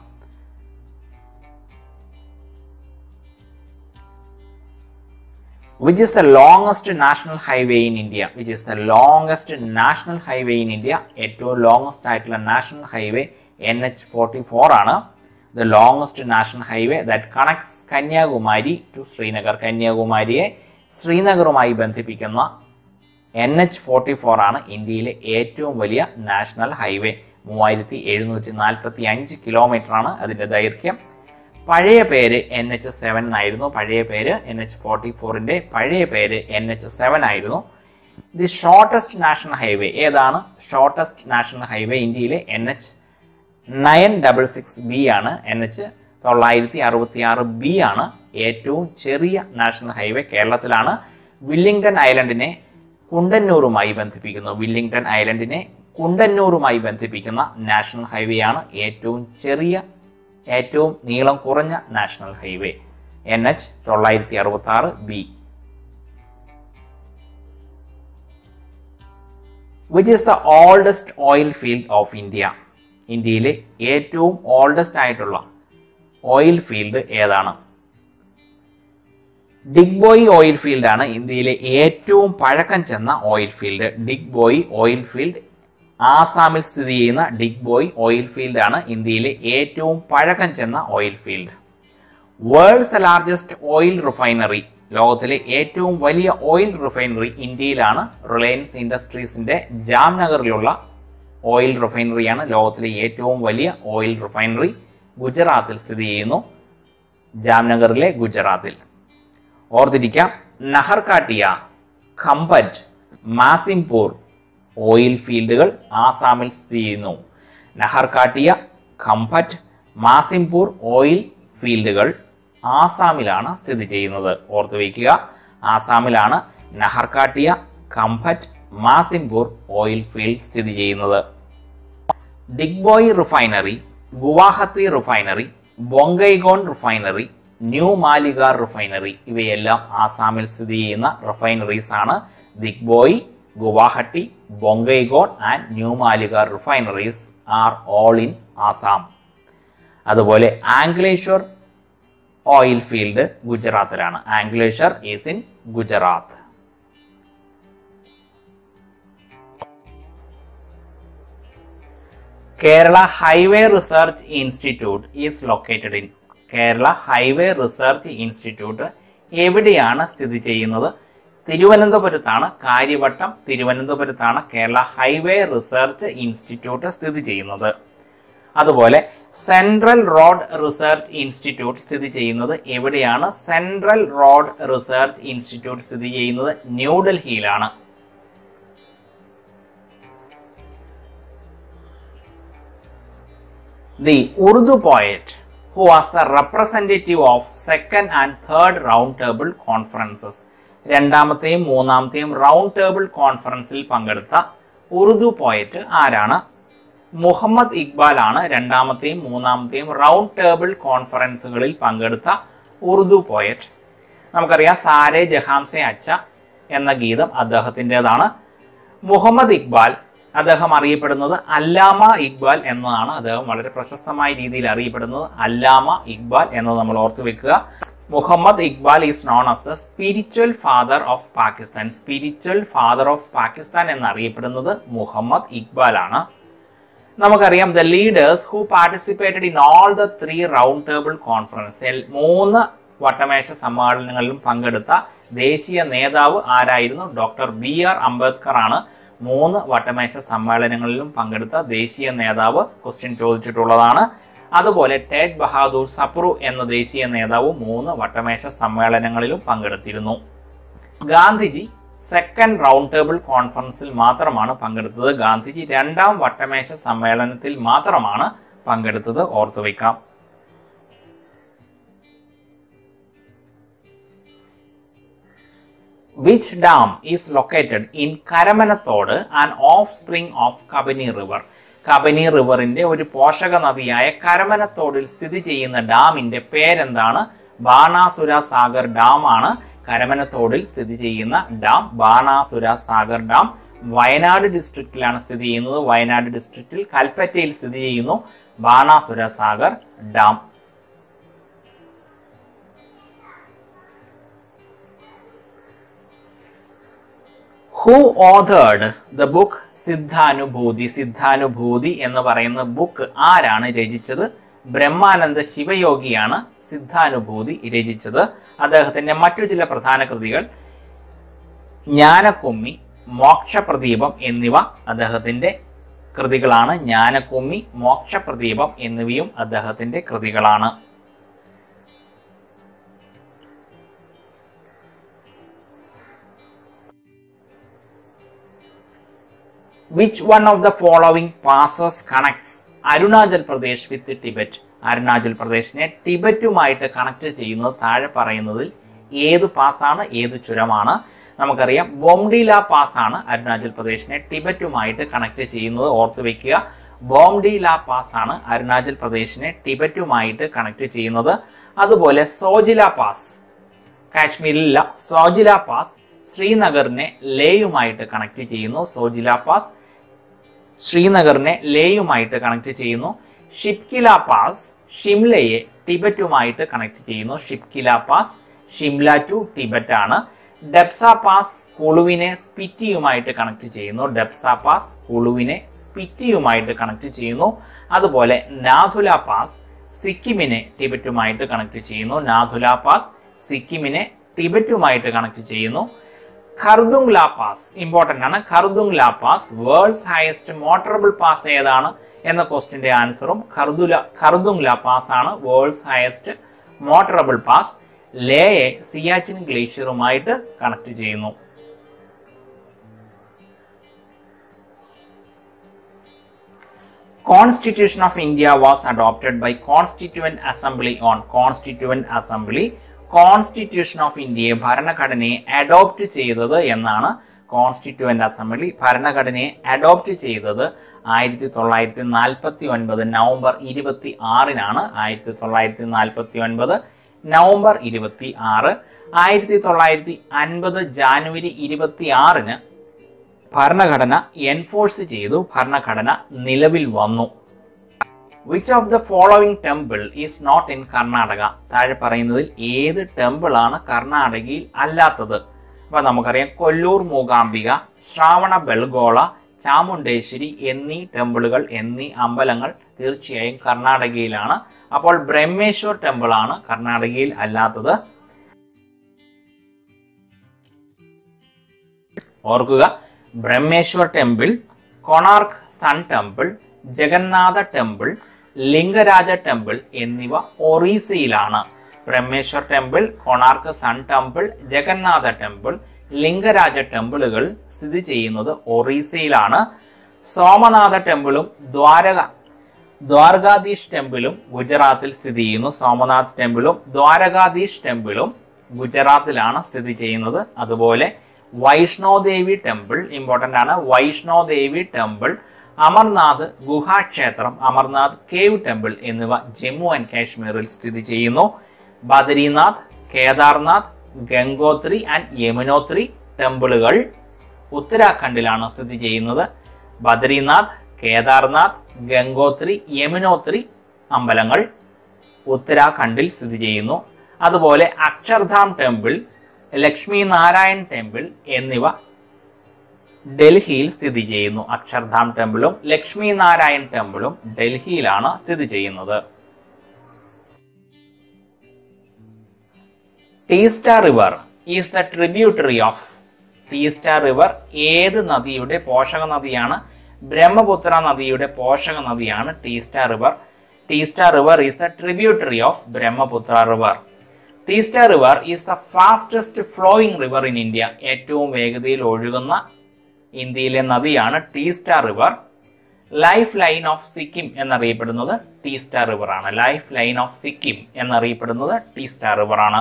which is the longest national highway in India which is the longest national highway in India ഏറ്റവും ലോങ്സ്റ്റ് ആയിട്ടുള്ള national highway N H forty four ആണ് the longest national highway that connects Kanyakumari to Srinagar കന്യാകുമാരിയെ ശ്രീനഗറുമായി ബന്ധിപ്പിക്കുന്ന എൻ എച്ച് ഫോർട്ടി ഫോർ ആണ് ഇന്ത്യയിലെ ഏറ്റവും വലിയ നാഷണൽ ഹൈവേ മൂവായിരത്തി എഴുന്നൂറ്റി നാൽപ്പത്തി അഞ്ച് കിലോമീറ്റർ ആണ് അതിന്റെ ദൈർഘ്യം പഴയ പേര് എൻ എച്ച് സെവൻ എന്നായിരുന്നു പഴയ പേര് എൻ എച്ച് ഫോർട്ടി ഫോറിന്റെ പഴയ പേര് എൻ എച്ച് സെവൻ ആയിരുന്നു ദി ഷോർട്ടസ്റ്റ് നാഷണൽ ഹൈവേ ഏതാണ് ഷോർട്ടസ്റ്റ് നാഷണൽ ഹൈവേ ഇന്ത്യയിലെ N H nine double six B ആണ് എൻ എച്ച് തൊള്ളായിരത്തി അറുപത്തി ആറ് ബി ആണ് ഏറ്റവും ചെറിയ നാഷണൽ ഹൈവേ കേരളത്തിലാണ് വില്ലിംഗ്ടൺ ഐലൻഡിനെ കുണ്ടന്നൂറുമായി ബന്ധിപ്പിക്കുന്നു വില്ലിംഗ്ടൺ ഐലൻഡിനെ കുണ്ടന്നൂറുമായി ബന്ധിപ്പിക്കുന്ന നാഷണൽ ഹൈവേ ആണ് ഏറ്റവും ചെറിയ ഏറ്റവും നീളം കുറഞ്ഞ നാഷണൽ ഹൈവേ എൻ എച്ച് തൊള്ളായിരത്തി അറുപത്തി ആറ് B which is the oldest oil field of India ഇന്ത്യയിലെ ഏറ്റവും ഓൾഡസ്റ്റ് ആയിട്ടുള്ള ഓയിൽ ഫീൽഡ് ഏതാണ് ഡിഗ് ബോയ് ഓയിൽ ഫീൽഡ് ആണ് ഇന്ത്യയിലെ ഏറ്റവും പഴക്കം ചെന്ന oil field Digboi oil field ആസാമിൽ സ്ഥിതി ചെയ്യുന്ന ഡിഗ് ബോയ് ഓയിൽ ഫീൽഡ് ആണ് ഇന്ത്യയിലെ ഏറ്റവും പഴക്കം ചെന്ന oil field world's largest oil refinery ലോകത്തിലെ ഏറ്റവും വലിയ ഓയിൽ റിഫൈനറി ഇന്ത്യയിലാണ് റിലയൻസ് ഇൻഡസ്ട്രീസിന്റെ ജാംനഗറിലുള്ള ഓയിൽ റിഫൈനറിയാണ് ലോകത്തിലെ ഏറ്റവും വലിയ ഓയിൽ റിഫൈനറി ഗുജറാത്തിൽ സ്ഥിതി ചെയ്യുന്നു ജാംനഗറിലെ ഗുജറാത്തിൽ ഓർത്തിരിക്കാം നഹർകാട്ടിയ ഖമ്പറ്റ് മാസിംപൂർ ഓയിൽ ഫീൽഡുകൾ ആസാമിൽ സ്ഥിതി ചെയ്യുന്നു നഹർകാട്ടിയ ഖമ്പറ്റ് മാസിംപൂർ ഓയിൽ ഫീൽഡുകൾ ആസാമിലാണ് സ്ഥിതി ചെയ്യുന്നത് ഓർത്തു വയ്ക്കുക ആസാമിലാണ് നഹർകാട്ടിയ ഖമ്പറ്റ് മാസിംപൂർ ഓയിൽ ഫീൽഡ് സ്ഥിതി ചെയ്യുന്നത് Digboi refinery Guwahati refinery Bongaigaon refinery Numaligarh refinery ഇവയെല്ലാം ആസാമിൽ സ്ഥിതി ചെയ്യുന്ന റിഫൈനറീസ് ആണ് Digboi Guwahati Bongaigaon and Numaligarh refineries are all in Assam അതുപോലെ ആംഗ്ലേശ്വർ ഓയിൽ ഫീൽഡ് ഗുജറാത്തിലാണ് Ankleshwar is in Gujarat Kerala highway research institute is located in Kerala highway research institute എവിടെയാണ് സ്ഥിതി ചെയ്യുന്നത് തിരുവനന്തപുരത്താണ് കാര്യവട്ടം തിരുവനന്തപുരത്താണ് കേരള ഹൈവേ റിസർച്ച് ഇൻസ്റ്റിറ്റ്യൂട്ട് സ്ഥിതി ചെയ്യുന്നത് അതുപോലെ സെൻട്രൽ റോഡ് റിസർച്ച് ഇൻസ്റ്റിറ്റ്യൂട്ട് സ്ഥിതി ചെയ്യുന്നത് എവിടെയാണ് സെൻട്രൽ റോഡ് റിസർച്ച് ഇൻസ്റ്റിറ്റ്യൂട്ട് സ്ഥിതി ചെയ്യുന്നത് ന്യൂഡൽഹിയിലാണ് the Urdu poet who was the representative of second and third round table conferences. രണ്ടാമത്തെയും മൂന്നാമത്തെയും റൗണ്ട് ടേബിൾ കോൺഫറൻസിൽ പങ്കെടുത്ത ഉറുദു പോയറ്റ് ആരാണ് മുഹമ്മദ് ഇക്ബാൽ ആണ് രണ്ടാമത്തെയും മൂന്നാമത്തെയും റൗണ്ട് ടേബിൾ കോൺഫറൻസുകളിൽ പങ്കെടുത്ത ഉറുദു പോയറ്റ് നമുക്കറിയാം സാരെ ജഹാംസെ അച്ച എന്ന ഗീതം അദ്ദേഹത്തിൻ്റെതാണ് മുഹമ്മദ് ഇക്ബാൽ അദ്ദേഹം അറിയപ്പെടുന്നത് അല്ലാമ ഇക്ബാൽ എന്നതാണ് അദ്ദേഹം വളരെ പ്രശസ്തമായ രീതിയിൽ അറിയപ്പെടുന്നത് അല്ലാമ ഇക്ബാൽ എന്നത് നമ്മൾ ഓർത്തു വെക്കുക Muhammad Iqbal is known as the spiritual father of Pakistan spiritual father of Pakistan എന്നറിയപ്പെടുന്നത് മുഹമ്മദ് ഇക്ബാൽ ആണ് നമുക്കറിയാം the leaders who participated in all the three round table കോൺഫറൻസിൽ മൂന്ന് വട്ടമേശ സമ്മേളനങ്ങളിലും പങ്കെടുത്ത ദേശീയ നേതാവ് ആരായിരുന്നു ഡോക്ടർ ബി ആർ അംബേദ്കർ ആണ് മൂന്ന് വട്ടമേശ സമ്മേളനങ്ങളിലും പങ്കെടുത്ത ദേശീയ നേതാവ് ക്വസ്റ്റ്യൻ ചോദിച്ചിട്ടുള്ളതാണ് അതുപോലെ തേജ് ബഹാദൂർ സപ്രു എന്ന ദേശീയ നേതാവ് മൂന്ന് വട്ടമേശ സമ്മേളനങ്ങളിലും പങ്കെടുത്തിരുന്നു ഗാന്ധിജി സെക്കൻഡ് റൗണ്ട് ടേബിൾ കോൺഫറൻസിൽ മാത്രമാണ് പങ്കെടുത്തത് ഗാന്ധിജി രണ്ടാം വട്ടമേശ സമ്മേളനത്തിൽ മാത്രമാണ് പങ്കെടുത്തത് ഓർത്തുവയ്ക്കാം which dam is located in കരമനത്തോട് and offspring of Kabani river Kabani റിവറിന്റെ ഒരു പോഷക നദിയായ കരമനത്തോടിൽ സ്ഥിതി ചെയ്യുന്ന ഡാമിന്റെ പേരെന്താണ് ബാണാസുര സാഗർ ഡാം ആണ് കരമനത്തോടിൽ സ്ഥിതി ചെയ്യുന്ന ഡാം ബാണാസുര സാഗർ ഡാം വയനാട് ഡിസ്ട്രിക്റ്റിലാണ് സ്ഥിതി ചെയ്യുന്നത് വയനാട് ഡിസ്ട്രിക്റ്റിൽ കൽപ്പറ്റയിൽ സ്ഥിതി ചെയ്യുന്നു Banasura Sagar dam who authored the book Siddhanubhuti Siddhanubhuti എന്ന് പറയുന്ന ബുക്ക് ആരാണ് രചിച്ചത് ബ്രഹ്മാനന്ദ ശിവയോഗിയാണ് സിദ്ധാനുഭൂതി രചിച്ചത് അദ്ദേഹത്തിന്റെ മറ്റു ചില പ്രധാന കൃതികൾ ജ്ഞാനക്കുമ്മി മോക്ഷപ്രദീപം എന്നിവ അദ്ദേഹത്തിന്റെ കൃതികളാണ് ജ്ഞാനക്കുമ്മി മോക്ഷപ്രദീപം എന്നിവയും അദ്ദേഹത്തിന്റെ കൃതികളാണ് which one of the following passes connects Arunachal Pradesh with Tibet Arunachal പ്രദേശിനെ ടിബറ്റുമായിട്ട് കണക്ട് ചെയ്യുന്നത് താഴെ പറയുന്നതിൽ ഏത് പാസ്സാണ് ഏത് ചുരമാണ് നമുക്കറിയാം ബോംഡില പാസ് ആണ് അരുണാചൽ പ്രദേശിനെ ടിബറ്റുമായിട്ട് കണക്ട് ചെയ്യുന്നത് ഓർത്തു വെക്കുക ബോംഡില പാസ് ആണ് അരുണാചൽ പ്രദേശിനെ ടിബറ്റുമായിട്ട് കണക്ട് ചെയ്യുന്നത് അതുപോലെ സോജില പാസ് കാശ്മീരിലില്ല സോജില പാസ് ശ്രീനഗറിനെ ലേയുമായിട്ട് കണക്ട് ചെയ്യുന്നു സോജില പാസ് ശ്രീനഗറിനെ ലേയുമായിട്ട് കണക്ട് ചെയ്യുന്നു ഷിപ്കില പാസ് ഷിംലയെ ടിബറ്റുമായിട്ട് കണക്ട് ചെയ്യുന്നു ഷിപ്കില പാസ് ഷിംല ടു ടിബറ്റ് ആണ് ഡെപ്സ പാസ് കുളുവിനെ സ്പിറ്റിയുമായിട്ട് കണക്ട് ചെയ്യുന്നു ഡെപ്സ പാസ് കുളുവിനെ സ്പിറ്റിയുമായിട്ട് കണക്ട് ചെയ്യുന്നു അതുപോലെ നാഥുല പാസ് സിക്കിമിനെ ടിബറ്റുമായിട്ട് കണക്ട് ചെയ്യുന്നു നാഥുല പാസ് സിക്കിമിനെ ടിബറ്റുമായിട്ട് കണക്ട് ചെയ്യുന്നു ഖർദുങ് ലാ പാസ് ഇമ്പോർട്ടന്റ് ആണ് Khardung La pass world's highest motorable pass ഏതാണ് എന്ന ക്വസ്റ്റിന്റെ ആൻസറും ഖർദുല ഖർദുങ് ലാ പാസ് ആണ് വേൾഡ്സ് ഹയസ്റ്റ് മോട്ടറബിൾ പാസ് ലേയെ സിയാച്ചിൻ ഗ്ലേഷ്യറുമായിട്ട് കണക്ട് ചെയ്യുന്നു Constitution of India was adopted by Constituent Assembly on Constituent Assembly. Constitution of ഇന്ത്യയെ ഭരണഘടനയെ അഡോപ്റ്റ് ചെയ്തത് എന്നാണ് കോൺസ്റ്റിറ്റ്യൂവന്റ് അസംബ്ലി ഭരണഘടനയെ അഡോപ്റ്റ് ചെയ്തത് ആയിരത്തി തൊള്ളായിരത്തി നാൽപ്പത്തി ഒൻപത് നവംബർ ഇരുപത്തി ആറിനാണ് ആയിരത്തി തൊള്ളായിരത്തി നാൽപ്പത്തി ഒൻപത് നവംബർ ഇരുപത്തി ആറ് ആയിരത്തി തൊള്ളായിരത്തി അൻപത് ജാനുവരി ഇരുപത്തി ആറിന് ഭരണഘടന എൻഫോഴ്സ് ചെയ്തു ഭരണഘടന നിലവിൽ വന്നു which of the following temple is not in Karnataka താഴെ പറയുന്നതിൽ ഏത് ടെമ്പിൾ ആണ് കർണാടകയിൽ അല്ലാത്തത് അപ്പൊ നമുക്കറിയാം കൊല്ലൂർ മൂകാംബിക ശ്രാവണ ബെൽഗോള ചാമുണ്ടേശ്വരി എന്നീ ടെമ്പിളുകൾ എന്നീ അമ്പലങ്ങൾ തീർച്ചയായും കർണാടകയിലാണ് അപ്പോൾ ബ്രഹ്മേശ്വർ ടെമ്പിൾ ആണ് കർണാടകയിൽ അല്ലാത്തത് ഓർക്കുക Brahmeswar temple Konark sun temple Jagannath temple Lingaraja temple എന്നിവ ഒറീസയിലാണ് Brahmeswar temple Konark sun temple Jagannath temple Lingaraja ടെമ്പിളുകൾ സ്ഥിതി ചെയ്യുന്നത് ഒറീസയിലാണ് സോമനാഥ ടെമ്പിളും ദ്വാരക ദ്വാരകാധീഷ് ടെമ്പിളും ഗുജറാത്തിൽ സ്ഥിതി ചെയ്യുന്നു സോമനാഥ് ടെമ്പിളും ദ്വാരകാധീഷ് ടെമ്പിളും ഗുജറാത്തിലാണ് സ്ഥിതി ചെയ്യുന്നത് അതുപോലെ വൈഷ്ണോദേവി ടെമ്പിൾ ഇമ്പോർട്ടന്റ് ആണ് വൈഷ്ണോദേവി ടെമ്പിൾ അമർനാഥ് ഗുഹാക്ഷേത്രം അമർനാഥ് കേവ് ടെമ്പിൾ എന്നിവ ജമ്മു ആൻഡ് കാശ്മീരിൽ സ്ഥിതി ചെയ്യുന്നു ബദരിനാഥ് കേദാർനാഥ് ഗംഗോത്രി ആൻഡ് യമുനോത്രി ടെമ്പിളുകൾ ഉത്തരാഖണ്ഡിലാണ് സ്ഥിതി ചെയ്യുന്നത് ബദരിനാഥ് കേദാർനാഥ് ഗംഗോത്രി യമുനോത്രി അമ്പലങ്ങൾ ഉത്തരാഖണ്ഡിൽ സ്ഥിതി ചെയ്യുന്നു അതുപോലെ അക്ഷർധാം ടെമ്പിൾ ലക്ഷ്മി നാരായൺ ടെമ്പിൾ എന്നിവ ഡൽഹിയിൽ സ്ഥിതി ചെയ്യുന്നു അക്ഷർധാം ടെമ്പിളും ലക്ഷ്മി നാരായൺ ടെമ്പിളും ഡൽഹിയിലാണ് സ്ഥിതി ചെയ്യുന്നത് Teesta river is the tributary of Teesta river ഏത് നദിയുടെ പോഷക നദിയാണ് ബ്രഹ്മപുത്ര നദിയുടെ പോഷക നദിയാണ് Teesta river Teesta river is the tributary of Brahmaputra river Teesta river is the fastest flowing river in India ഏറ്റവും വേഗതയിൽ ഒഴുകുന്ന ഇന്ത്യയിലെ നദിയാണ് Teesta river lifeline of Sikkim എന്നറിയപ്പെടുന്നത് ടീസ്റ്റ റിവർ ആണ് ലൈഫ് ലൈൻ ഓഫ് സിക്കിം എന്നറിയപ്പെടുന്നത് ടീസ്റ്റ റിവർ ആണ്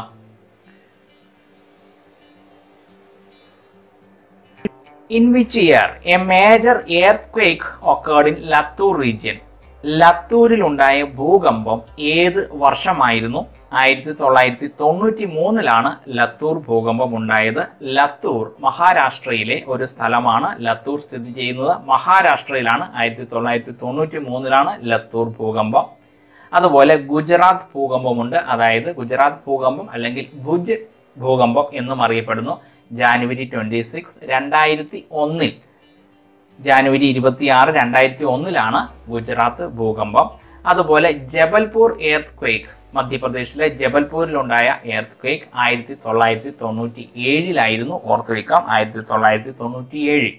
In which year a major earthquake occurred in Latur region? ലത്തൂരിൽ ഉണ്ടായ ഭൂകമ്പം ഏത് വർഷമായിരുന്നു ആയിരത്തി തൊള്ളായിരത്തി തൊണ്ണൂറ്റി മൂന്നിലാണ് ലത്തൂർ ഭൂകമ്പം ഉണ്ടായത് ലത്തൂർ മഹാരാഷ്ട്രയിലെ ഒരു സ്ഥലമാണ് ലത്തൂർ സ്ഥിതി ചെയ്യുന്നത് മഹാരാഷ്ട്രയിലാണ് ആയിരത്തി തൊള്ളായിരത്തി തൊണ്ണൂറ്റി മൂന്നിലാണ് ലത്തൂർ ഭൂകമ്പം അതുപോലെ ഗുജറാത്ത് ഭൂകമ്പമുണ്ട് അതായത് ഗുജറാത്ത് ഭൂകമ്പം അല്ലെങ്കിൽ ഭുജ് ഭൂകമ്പം എന്നും അറിയപ്പെടുന്നു ജാനുവരി ട്വന്റി സിക്സ് രണ്ടായിരത്തി ഒന്നിൽ ജാനുവരി ഇരുപത്തിയാറ് രണ്ടായിരത്തി ഒന്നിലാണ് ഗുജറാത്ത് ഭൂകമ്പം അതുപോലെ ജബൽപൂർ എർത്ത് ക്വേക്ക് മധ്യപ്രദേശിലെ ജബൽപൂരിലുണ്ടായ എർത്ത് ക്വേക്ക് ആയിരത്തി തൊള്ളായിരത്തി തൊണ്ണൂറ്റി ഏഴിലായിരുന്നു ഓർത്തുവെക്കാം ആയിരത്തി തൊള്ളായിരത്തി തൊണ്ണൂറ്റി ഏഴ്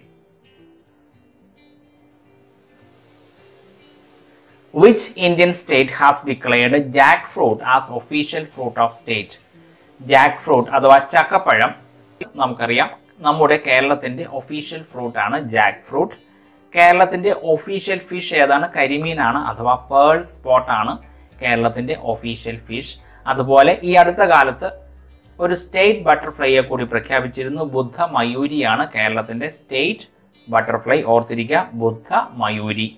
Which Indian state has declared jackfruit as official fruit of state? Jackfruit അഥവാ ചക്കപ്പഴം നമുക്കറിയാം നമ്മുടെ കേരളത്തിന്റെ ഒഫീഷ്യൽ ഫ്രൂട്ട് ആണ് ജാക്ക് ഫ്രൂട്ട് കേരളത്തിന്റെ ഒഫീഷ്യൽ ഫിഷ് ഏതാണ് കരിമീനാണ് അഥവാ പേൾ സ്പോട്ട് ആണ് കേരളത്തിന്റെ ഒഫീഷ്യൽ ഫിഷ് അതുപോലെ ഈ അടുത്ത കാലത്ത് ഒരു സ്റ്റേറ്റ് ബട്ടർഫ്ലൈയെ കൂടി പ്രഖ്യാപിച്ചിരുന്നു ബുദ്ധ മയൂരിയാണ് കേരളത്തിന്റെ സ്റ്റേറ്റ് ബട്ടർഫ്ലൈ ഓർത്തിരിക്കുക Buddha Mayoori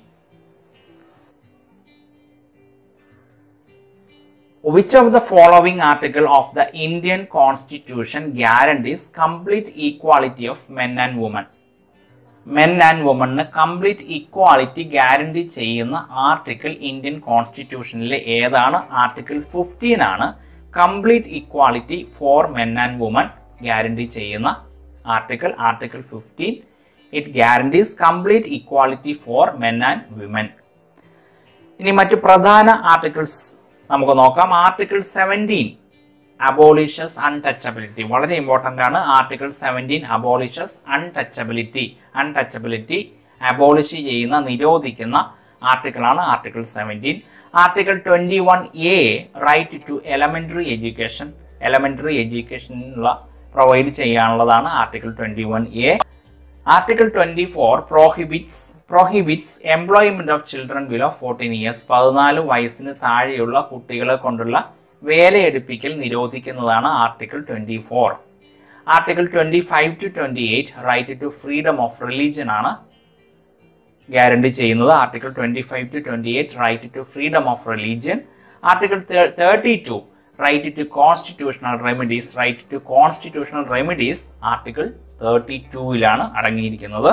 Which of the following article of the Indian Constitution guarantees complete equality of men and women? Men and വുമണിന് കംപ്ലീറ്റ് ഇക്വാളിറ്റി ഗ്യാരണ്ടി ചെയ്യുന്ന ആർട്ടിക്കിൾ ഇന്ത്യൻ കോൺസ്റ്റിറ്റ്യൂഷനിലെ ഏതാണ് ആർട്ടിക്കിൾ ഫിഫ്റ്റീൻ ആണ് complete equality for men and women guarantee ചെയ്യുന്ന article article fifteen it guarantees complete equality for men and women ഇനി മറ്റു പ്രധാന ആർട്ടിക്കിൾസ് നമുക്ക് നോക്കാം ആർട്ടിക്കിൾ സെവൻറ്റീൻ അബോളിഷസ് അൺടച്ചബിലിറ്റി വളരെ ഇമ്പോർട്ടന്റ് ആണ് article seventeen abolishes untouchability untouchability abolish ചെയ്യുന്ന നിരോധിക്കുന്ന ആർട്ടിക്കിൾ ആണ് article seventeen article twenty one A right to elementary education elementary എഡ്യൂക്കേഷനുള്ള പ്രൊവൈഡ് ചെയ്യാനുള്ളതാണ് article twenty one A article twenty four prohibits prohibits employment of children below fourteen years പതിനാല് വയസ്സിന് താഴെയുള്ള കുട്ടികളെ കൊണ്ടുള്ള വേലയെടുപ്പിക്കൽ നിരോധിക്കുന്നതാണ് article twenty four article twenty five to twenty eight right to freedom of religion ആണ് ഗ്യാരണ്ടി ചെയ്യുന്നത് article twenty five to twenty eight right to freedom of religion article thirty two right to constitutional remedies right to constitutional remedies article thirty ടൂവിലാണ് അടങ്ങിയിരിക്കുന്നത്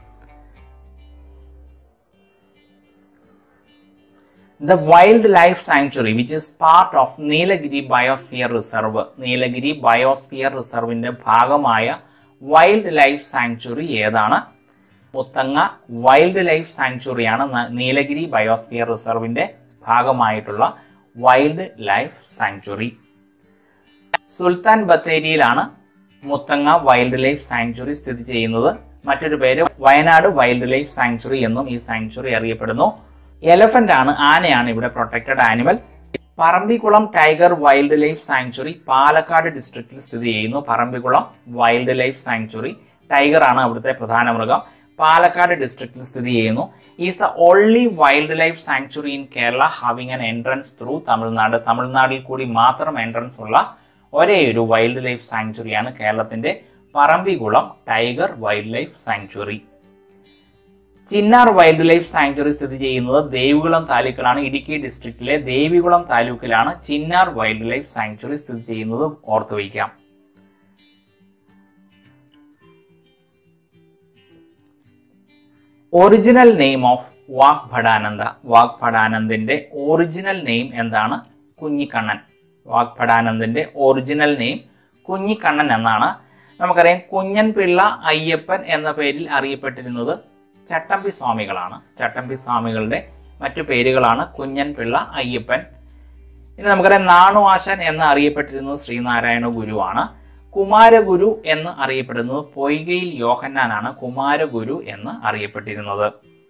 The Wildlife Sanctuary, which is part of Nilgiri biosphere reserve Nilgiri biosphere റിസർവിന്റെ ഭാഗമായ വൈൽഡ് ലൈഫ് സാങ്ച്വറി ഏതാണ് മുത്തങ്ങ വൈൽഡ് ലൈഫ് സാങ്ച്വറിയാണ് ന- നീലഗിരി ബയോസ്ഫിയർ റിസർവിന്റെ ഭാഗമായിട്ടുള്ള വൈൽഡ് ലൈഫ് സാങ്ച്വറി സുൽത്താൻ ബത്തേരിയിലാണ് മുത്തങ്ങ വൈൽഡ് ലൈഫ് സാങ്ച്വറി സ്ഥിതി ചെയ്യുന്നത് മറ്റൊരു പേര് വയനാട് വൈൽഡ് ലൈഫ് സാങ്ച്വറി എന്നും ഈ സാങ്ച്വറി അറിയപ്പെടുന്നു എലഫന്റ് ആണ് ആനയാണ് ഇവിടെ protected animal Parambikulam tiger wildlife sanctuary Palakkad ഡിസ്ട്രിക്റ്റിൽ സ്ഥിതി ചെയ്യുന്നു Parambikulam wildlife sanctuary tiger ആണ് അവിടുത്തെ പ്രധാന മൃഗം പാലക്കാട് ഡിസ്ട്രിക്റ്റിൽ സ്ഥിതി ചെയ്യുന്നു is the only wildlife sanctuary in Kerala having an entrance through Tamil Nadu തമിഴ്നാട്ടിൽ കൂടി മാത്രം എൻട്രൻസ് ഉള്ള ഒരേ ഒരു വൈൽഡ് ലൈഫ് സാങ്ച്വറിയാണ് കേരളത്തിന്റെ Parambikulam tiger wildlife sanctuary Chinnar wildlife sanctuary സ്ഥിതി ചെയ്യുന്നത് ദേവികുളം താലൂക്കിലാണ് ഇടുക്കി ഡിസ്ട്രിക്റ്റിലെ ദേവികുളം താലൂക്കിലാണ് ചിന്നാർ വൈൽഡ് ലൈഫ് സാങ്ച്വറി സ്ഥിതി ചെയ്യുന്നത് ഓർത്തു വയ്ക്കാം original name of Vagbhatananda വാക് ഭടാനന്ദിന്റെ ഒറിജിനൽ നെയിം എന്താണ് കുഞ്ഞിക്കണ്ണൻ വാക് ഭടാനന്ദിന്റെ ഒറിജിനൽ നെയിം കുഞ്ഞിക്കണ്ണൻ എന്നാണ് നമുക്കറിയാം കുഞ്ഞൻ പിള്ള അയ്യപ്പൻ എന്ന പേരിൽ അറിയപ്പെട്ടിരുന്നത് ചട്ടമ്പി സ്വാമികളാണ് ചട്ടമ്പി സ്വാമികളുടെ മറ്റു പേരുകളാണ് കുഞ്ഞൻ പിള്ള അയ്യപ്പൻ ഇനി നമുക്കറിയാം നാണു ആശാൻ എന്ന് അറിയപ്പെട്ടിരുന്നത് ശ്രീനാരായണ ഗുരുവാണ് കുമാരഗുരു എന്ന് അറിയപ്പെടുന്നത് പൊയ്കയിൽ യോഹന്നാനാണ് കുമാരഗുരു എന്ന് അറിയപ്പെട്ടിരുന്നത്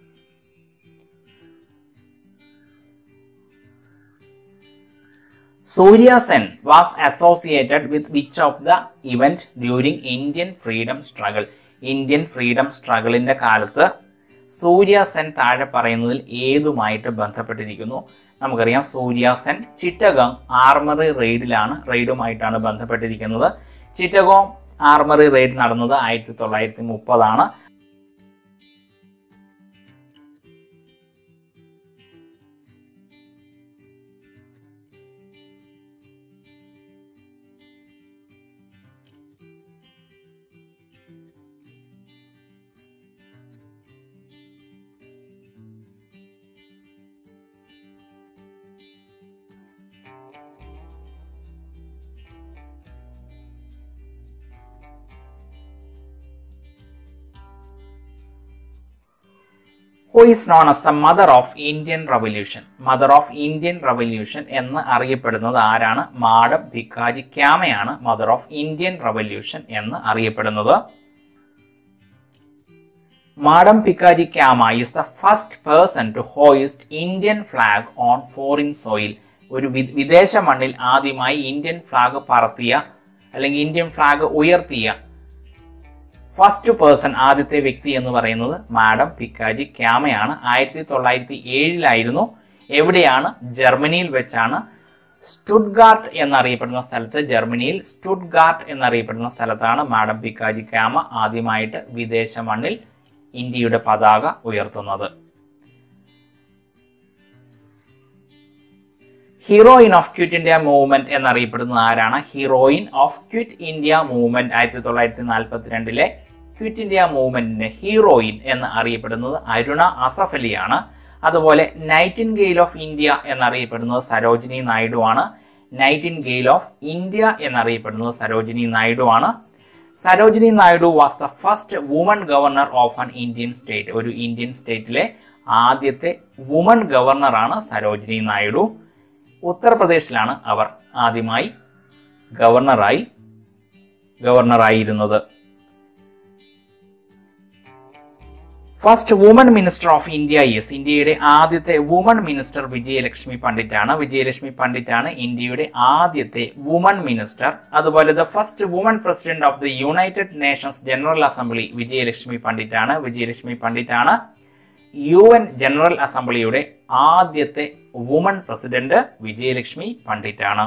Surya Sen was associated with which of the event during Indian freedom struggle Indian freedom സ്ട്രഗിളിന്റെ കാലത്ത് സൂര്യ സെൻ താഴെ പറയുന്നതിൽ ഏതുമായിട്ട് ബന്ധപ്പെട്ടിരിക്കുന്നു നമുക്കറിയാം സൂര്യ സെൻ ചിറ്റഗം ആർമറി റെയ്ഡിലാണ് റെയ്ഡുമായിട്ടാണ് ബന്ധപ്പെട്ടിരിക്കുന്നത് ചിറ്റഗോം ആർമറി റെയ്ഡ് നടന്നത് ആയിരത്തി തൊള്ളായിരത്തി മുപ്പതാണ് who is known as the mother of Indian revolution mother of Indian revolution എന്ന് അറിയപ്പെടുന്നത് ആരാണ് മാഡം ഭിക്കാജി ക്യാമയാണ് മദർ ഓഫ് ഇന്ത്യൻ റവല്യൂഷൻ എന്ന് അറിയപ്പെടുന്നത് madam Bhikaji Cama is the first person to hoist Indian flag on foreign soil ഒരു വി- വിദേശ മണ്ണിൽ ആദ്യമായി ഇന്ത്യൻ ഫ്ലാഗ് പറത്തിയ അല്ലെങ്കിൽ ഇന്ത്യൻ ഫ്ലാഗ് ഉയർത്തിയ ഫസ്റ്റ് പേഴ്സൺ ആദ്യത്തെ വ്യക്തി എന്ന് പറയുന്നത് മാഡം പിക്കാജി ക്യാമയാണ് ആയിരത്തി തൊള്ളായിരത്തി ഏഴിലായിരുന്നു എവിടെയാണ് ജർമ്മനിയിൽ വെച്ചാണ് സ്റ്റുഡ്ഗാർട്ട് എന്നറിയപ്പെടുന്ന സ്ഥലത്ത് ജർമ്മനിയിൽ സ്റ്റുഡ്ഗാർട്ട് എന്നറിയപ്പെടുന്ന സ്ഥലത്താണ് മാഡം പിക്കാജി ക്യാമ ആദ്യമായിട്ട് വിദേശ മണ്ണിൽ ഇന്ത്യയുടെ പതാക ഉയർത്തുന്നത് heroine of quit India movement എന്നറിയപ്പെടുന്നത് ആരാണ് heroine of quit India movement ആയിരത്തി തൊള്ളായിരത്തി നാൽപ്പത്തിരണ്ടിലെ ക്വിറ്റ് ഇന്ത്യ മൂവ്മെന്റിന്റെ ഹീറോയിൻ എന്ന് അറിയപ്പെടുന്നത് അരുണ അസഫ് അലിയാണ് അതുപോലെ നൈറ്റിൻ ഗെയിൽ ഓഫ് ഇന്ത്യ എന്നറിയപ്പെടുന്നത് സരോജിനി നായിഡു ആണ് നൈറ്റിൻ ഗെയിൽ ഓഫ് ഇന്ത്യ എന്നറിയപ്പെടുന്നത് സരോജിനി നായിഡു ആണ് Sarojini Naidu was the first woman governor of an Indian state ഒരു ഇന്ത്യൻ സ്റ്റേറ്റിലെ ആദ്യത്തെ വുമൺ ഗവർണറാണ് സരോജിനി നായിഡു ഉത്തർപ്രദേശിലാണ് അവർ ആദ്യമായി ഗവർണറായി ഗവർണറായിരുന്നത് first woman minister of India yes ഇന്ത്യയുടെ ആദ്യത്തെ വുമൺ മിനിസ്റ്റർ വിജയലക്ഷ്മി പണ്ഡിറ്റാണ് വിജയലക്ഷ്മി പണ്ഡിറ്റാണ് ഇന്ത്യയുടെ ആദ്യത്തെ വുമൺ മിനിസ്റ്റർ അതുപോലെ the first woman president of the United Nations general assembly Vijayalakshmi പണ്ഡിറ്റാണ് വിജയലക്ഷ്മി പണ്ഡിറ്റാണ് യു എൻ ജനറൽ അസംബ്ലിയുടെ ആദ്യത്തെ woman president Vijayalakshmi പണ്ഡിറ്റാണ്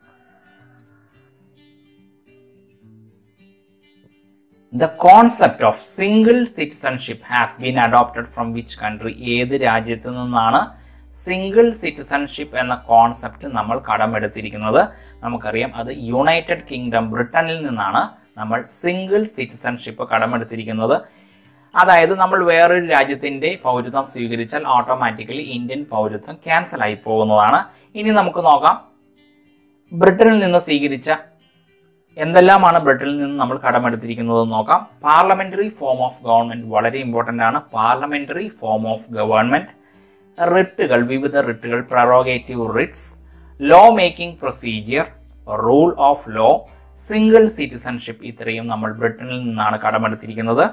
the concept of single citizenship has been adopted from which country ഏത് രാജ്യത്തു നിന്നാണ് സിംഗിൾ സിറ്റിസൺഷിപ്പ് എന്ന കോൺസെപ്റ്റ് നമ്മൾ കടമെടുത്തിരിക്കുന്നത് നമുക്കറിയാം അത് യുണൈറ്റഡ് കിങ്ഡം ബ്രിട്ടനിൽ നിന്നാണ് നമ്മൾ സിംഗിൾ സിറ്റിസൺഷിപ്പ് കടമെടുത്തിരിക്കുന്നത് അതായത് നമ്മൾ വേറൊരു രാജ്യത്തിന്റെ പൗരത്വം സ്വീകരിച്ചാൽ ഓട്ടോമാറ്റിക്കലി ഇന്ത്യൻ പൗരത്വം ക്യാൻസൽ ആയി പോകുന്നതാണ് ഇനി നമുക്ക് നോക്കാം ബ്രിട്ടനിൽ നിന്ന് സ്വീകരിച്ച എന്തെല്ലാമാണ് ബ്രിട്ടനിൽ നിന്ന് നമ്മൾ കടമെടുത്തിരിക്കുന്നത് നോക്കാം പാർലമെന്ററി ഫോം ഓഫ് ഗവൺമെന്റ് വളരെ ഇമ്പോർട്ടന്റ് ആണ് പാർലമെന്ററി ഫോം ഓഫ് ഗവൺമെന്റ് റിട്ടുകൾ വിവിധ റിട്ടുകൾ prerogative writs law making procedure rule of law single citizenship ഇത്രയും നമ്മൾ ബ്രിട്ടനിൽ നിന്നാണ് കടമെടുത്തിരിക്കുന്നത്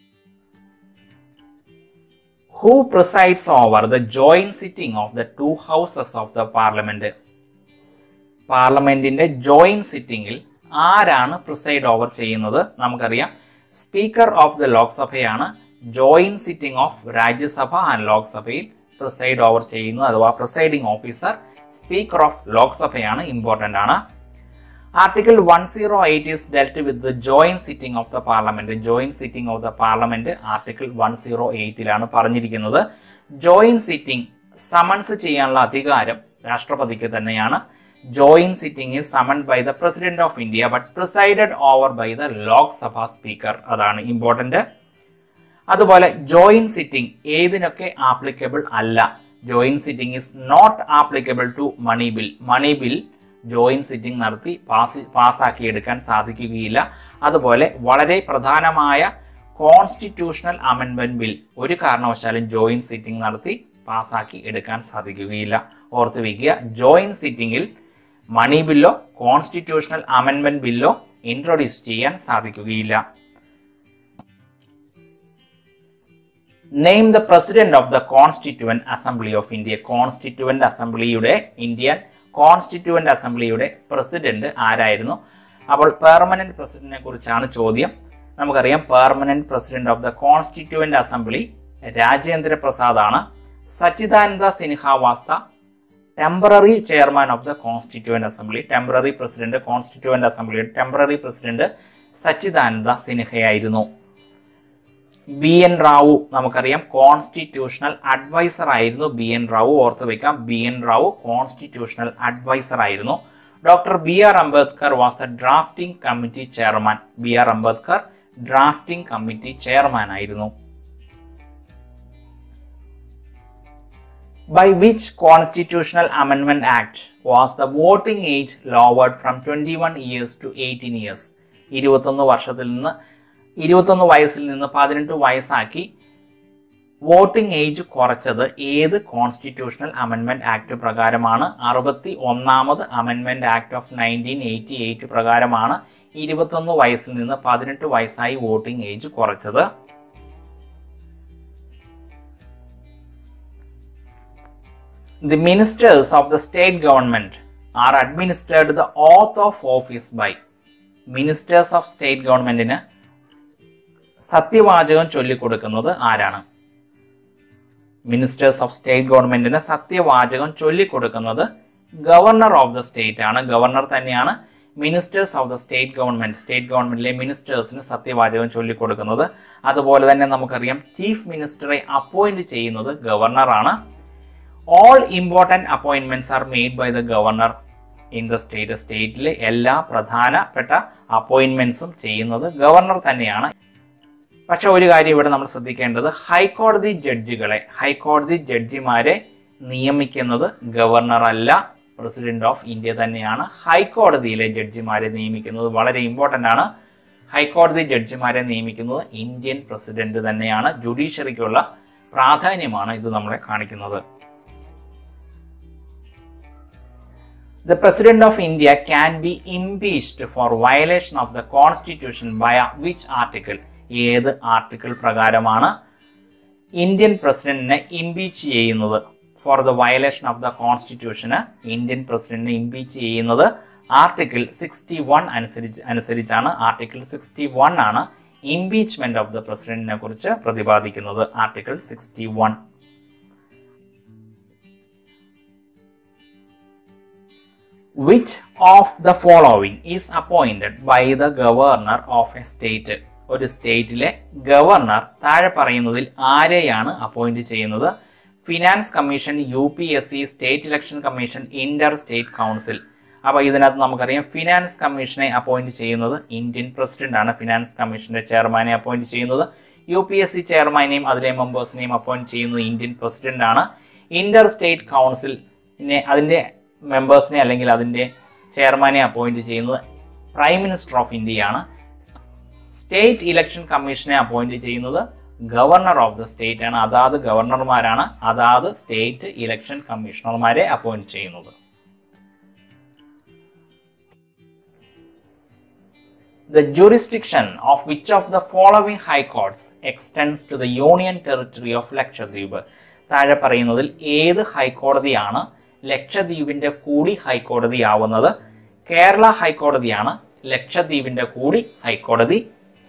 who presides over the joint sitting of the two houses of the parliament പാർലമെന്റിന്റെ ജോയിന്റ് സിറ്റിംഗിൽ ആരാണ് പ്രിസൈഡ് ഓവർ ചെയ്യുന്നത് നമുക്കറിയാം സ്പീക്കർ ഓഫ് ദ ലോക്സഭയാണ് joint sitting of Rajya Sabha and ലോക്സഭയിൽ പ്രിസൈഡ് ഓവർ ചെയ്യുന്നത് അഥവാ പ്രിസൈഡിംഗ് ഓഫീസർ സ്പീക്കർ ഓഫ് ലോക്സഭയാണ് ഇമ്പോർട്ടന്റ് ആണ് article one zero eight is dealt with the joint sitting of the parliament joint sitting of the parliament article one zero എയ്റ്റിലാണ് പറഞ്ഞിരിക്കുന്നത് ജോയിന്റ് സിറ്റിംഗ് സമൺസ് ചെയ്യാനുള്ള അധികാരം രാഷ്ട്രപതിക്ക് തന്നെയാണ് joint sitting is summon by the president of India but presided over by the Lok Sabha speaker അതാണ് ഇമ്പോർട്ടന്റ് അതുപോലെ ജോയിന്റ് സിറ്റിംഗ് ഏതിനൊക്കെ ആപ്ലിക്കബിൾ അല്ല joint sitting is not applicable to money bill money bill joint sitting നടത്തി പാസ് പാസ്സാക്കിയെടുക്കാൻ സാധിക്കുകയില്ല അതുപോലെ വളരെ പ്രധാനമായ കോൺസ്റ്റിറ്റ്യൂഷണൽ അമെൻമെന്റ് ബിൽ ഒരു കാരണവശാലും ജോയിന്റ് സിറ്റിംഗ് നടത്തി പാസ്സാക്കി എടുക്കാൻ സാധിക്കുകയില്ല ഓർത്ത് വയ്ക്കുക ജോയിന്റ് സിറ്റിംഗിൽ മണി ബില്ലോ കോൺസ്റ്റിറ്റ്യൂഷണൽ അമെൻമെന്റ് ബില്ലോ ഇൻട്രൊഡ്യൂസ് ചെയ്യാൻ സാധിക്കുകയില്ല name the president of the constituent assembly of India constituent അസംബ്ലിയുടെ ഇന്ത്യൻ കോൺസ്റ്റിറ്റ്യൂവന്റ് അസംബ്ലിയുടെ പ്രസിഡന്റ് ആരായിരുന്നു അപ്പോൾ പെർമനന്റ് പ്രസിഡന്റിനെ കുറിച്ചാണ് ചോദ്യം നമുക്കറിയാം permanent president of the constituent assembly Rajendra Prasad ആണ് Sachchidananda Sinha was the temporary chairman of the constituent assembly temporary president constituent അസംബ്ലിയുടെ ടെമ്പററി പ്രസിഡന്റ് സച്ചിദാനന്ദ സിൻഹയായിരുന്നു ബി എൻ റാവു നമുക്കറിയാം കോൺസ്റ്റിറ്റ്യൂഷണൽ അഡ്വൈസർ ആയിരുന്നു ബി എൻ റാവു ഓർത്ത് വെക്കാം B N Rao constitutional adviser ആയിരുന്നു doctor B R Ambedkar was the drafting committee chairman B R Ambedkar drafting committee chairman ആയിരുന്നു by which constitutional amendment act was the voting age lowered from 21 years to 18 years ഇരുപത്തൊന്ന് വർഷത്തിൽ നിന്ന് ഇരുപത്തൊന്ന് വയസ്സിൽ നിന്ന് പതിനെട്ട് വയസ്സാക്കി വോട്ടിംഗ് ഏജ് കുറച്ചത് ഏത് കോൺസ്റ്റിറ്റ്യൂഷണൽ അമെൻമെന്റ് ആക്ട് പ്രകാരമാണ് അറുപത്തി ഒന്നാമത് അമെൻമെന്റ് act of nineteen eighty eight പ്രകാരമാണ് ഇരുപത്തൊന്ന് വയസ്സിൽ നിന്ന് പതിനെട്ട് വയസ്സായി വോട്ടിംഗ് ഏജ് കുറച്ചത് The ministers of the state government are administered the oath of office by ministers of state governmentന് സത്യവാചകം ചൊല്ലിക്കൊടുക്കുന്നത് ആരാണ് മിനിസ്റ്റേഴ്സ് ഓഫ് സ്റ്റേറ്റ് ഗവൺമെന്റിന് സത്യവാചകം ചൊല്ലിക്കൊടുക്കുന്നത് ഗവർണർ ഓഫ് ദ സ്റ്റേറ്റ് ആണ് ഗവർണർ തന്നെയാണ് ministers of the state government state ഗവൺമെന്റിലെ മിനിസ്റ്റേഴ്സിന് സത്യവാചകം ചൊല്ലിക്കൊടുക്കുന്നത് അതുപോലെ തന്നെ നമുക്കറിയാം ചീഫ് മിനിസ്റ്ററെ അപ്പോയിന്റ് ചെയ്യുന്നത് ഗവർണറാണ് all important appointments are made by the governor in the state സ്റ്റേറ്റിലെ എല്ലാ പ്രധാനപ്പെട്ട അപ്പോയിന്റ്മെന്റ്സും ചെയ്യുന്നത് ഗവർണർ തന്നെയാണ് പക്ഷെ ഒരു കാര്യം ഇവിടെ നമ്മൾ ശ്രദ്ധിക്കേണ്ടത് ഹൈക്കോടതി ജഡ്ജികളെ ഹൈക്കോടതി ജഡ്ജിമാരെ നിയമിക്കുന്നത് ഗവർണർ അല്ല പ്രസിഡന്റ് ഓഫ് ഇന്ത്യ തന്നെയാണ് ഹൈക്കോടതിയിലെ ജഡ്ജിമാരെ നിയമിക്കുന്നത് വളരെ ഇമ്പോർട്ടന്റ് ആണ് ഹൈക്കോടതി ജഡ്ജിമാരെ നിയമിക്കുന്നത് ഇന്ത്യൻ പ്രസിഡന്റ് തന്നെയാണ് ജുഡീഷ്യറിക്കുള്ള പ്രാധാന്യമാണ് ഇത് നമ്മളെ കാണിക്കുന്നത് The President of India can be impeached for violation of the Constitution via which article? ഏത് ആർട്ടിക്കിൾ പ്രകാരമാണ് ഇന്ത്യൻ പ്രസിഡന്റിനെ ഇംപീച്ച് ചെയ്യുന്നത് for the violation of the കോൺസ്റ്റിറ്റ്യൂഷന് ഇന്ത്യൻ പ്രസിഡന്റിനെ ഇംപീച്ച് ചെയ്യുന്നത് ആർട്ടിക്കിൾ സിക്സ്റ്റി വൺ അനുസരിച്ച് അനുസരിച്ചാണ് ആർട്ടിക്കിൾ സിക്സ്റ്റി വൺ ആണ് ഇംപീച്ച്മെന്റ് ഓഫ് ദ പ്രസിഡന്റിനെ കുറിച്ച് പ്രതിപാദിക്കുന്നത് article sixty one which of the following is appointed by the governor of a state ഒരു സ്റ്റേറ്റിലെ ഗവർണർ താഴെ പറയുന്നതിൽ ആരെയാണ് അപ്പോയിന്റ് ചെയ്യുന്നത് finance commission U P S C state election commission inter state council അപ്പൊ ഇതിനകത്ത് നമുക്കറിയാം ഫിനാൻസ് കമ്മീഷനെ അപ്പോയിന്റ് ചെയ്യുന്നത് ഇന്ത്യൻ പ്രസിഡന്റ് ആണ് ഫിനാൻസ് കമ്മീഷന്റെ ചെയർമാനെ അപ്പോയിന്റ് ചെയ്യുന്നത് യു പി എസ് സി ചെയർമാനെയും അതിലെ മെമ്പേഴ്സിനെയും അപ്പോയിന്റ് ചെയ്യുന്നത് ഇന്ത്യൻ പ്രസിഡന്റ് ആണ് ഇന്റർ സ്റ്റേറ്റ് കൗൺസിലിനെ അതിന്റെ മെമ്പേഴ്സിനെ അല്ലെങ്കിൽ അതിന്റെ ചെയർമാനെ അപ്പോയിന്റ് ചെയ്യുന്നത് പ്രൈം മിനിസ്റ്റർ ഓഫ് ഇന്ത്യയാണ് സ്റ്റേറ്റ് ഇലക്ഷൻ കമ്മീഷനെ അപ്പോയിന്റ് ചെയ്യുന്നത് ഗവർണർ ഓഫ് ദ സ്റ്റേറ്റ് ആണ് അതാത് ഗവർണർമാരാണ് അതാത് സ്റ്റേറ്റ് ഇലക്ഷൻ കമ്മീഷണർമാരെ അപ്പോയിന്റ് ചെയ്യുന്നത് The jurisdiction of which of the following high courts extends to the union territory of Lakshadweep? താഴെ പറയുന്നതിൽ ഏത് ഹൈക്കോടതിയാണ് ലക്ഷദ്വീപിന്റെ കൂടി ഹൈക്കോടതിയാവുന്നത് കേരള ഹൈക്കോടതിയാണ് ലക്ഷദ്വീപിന്റെ കൂടി ഹൈക്കോടതി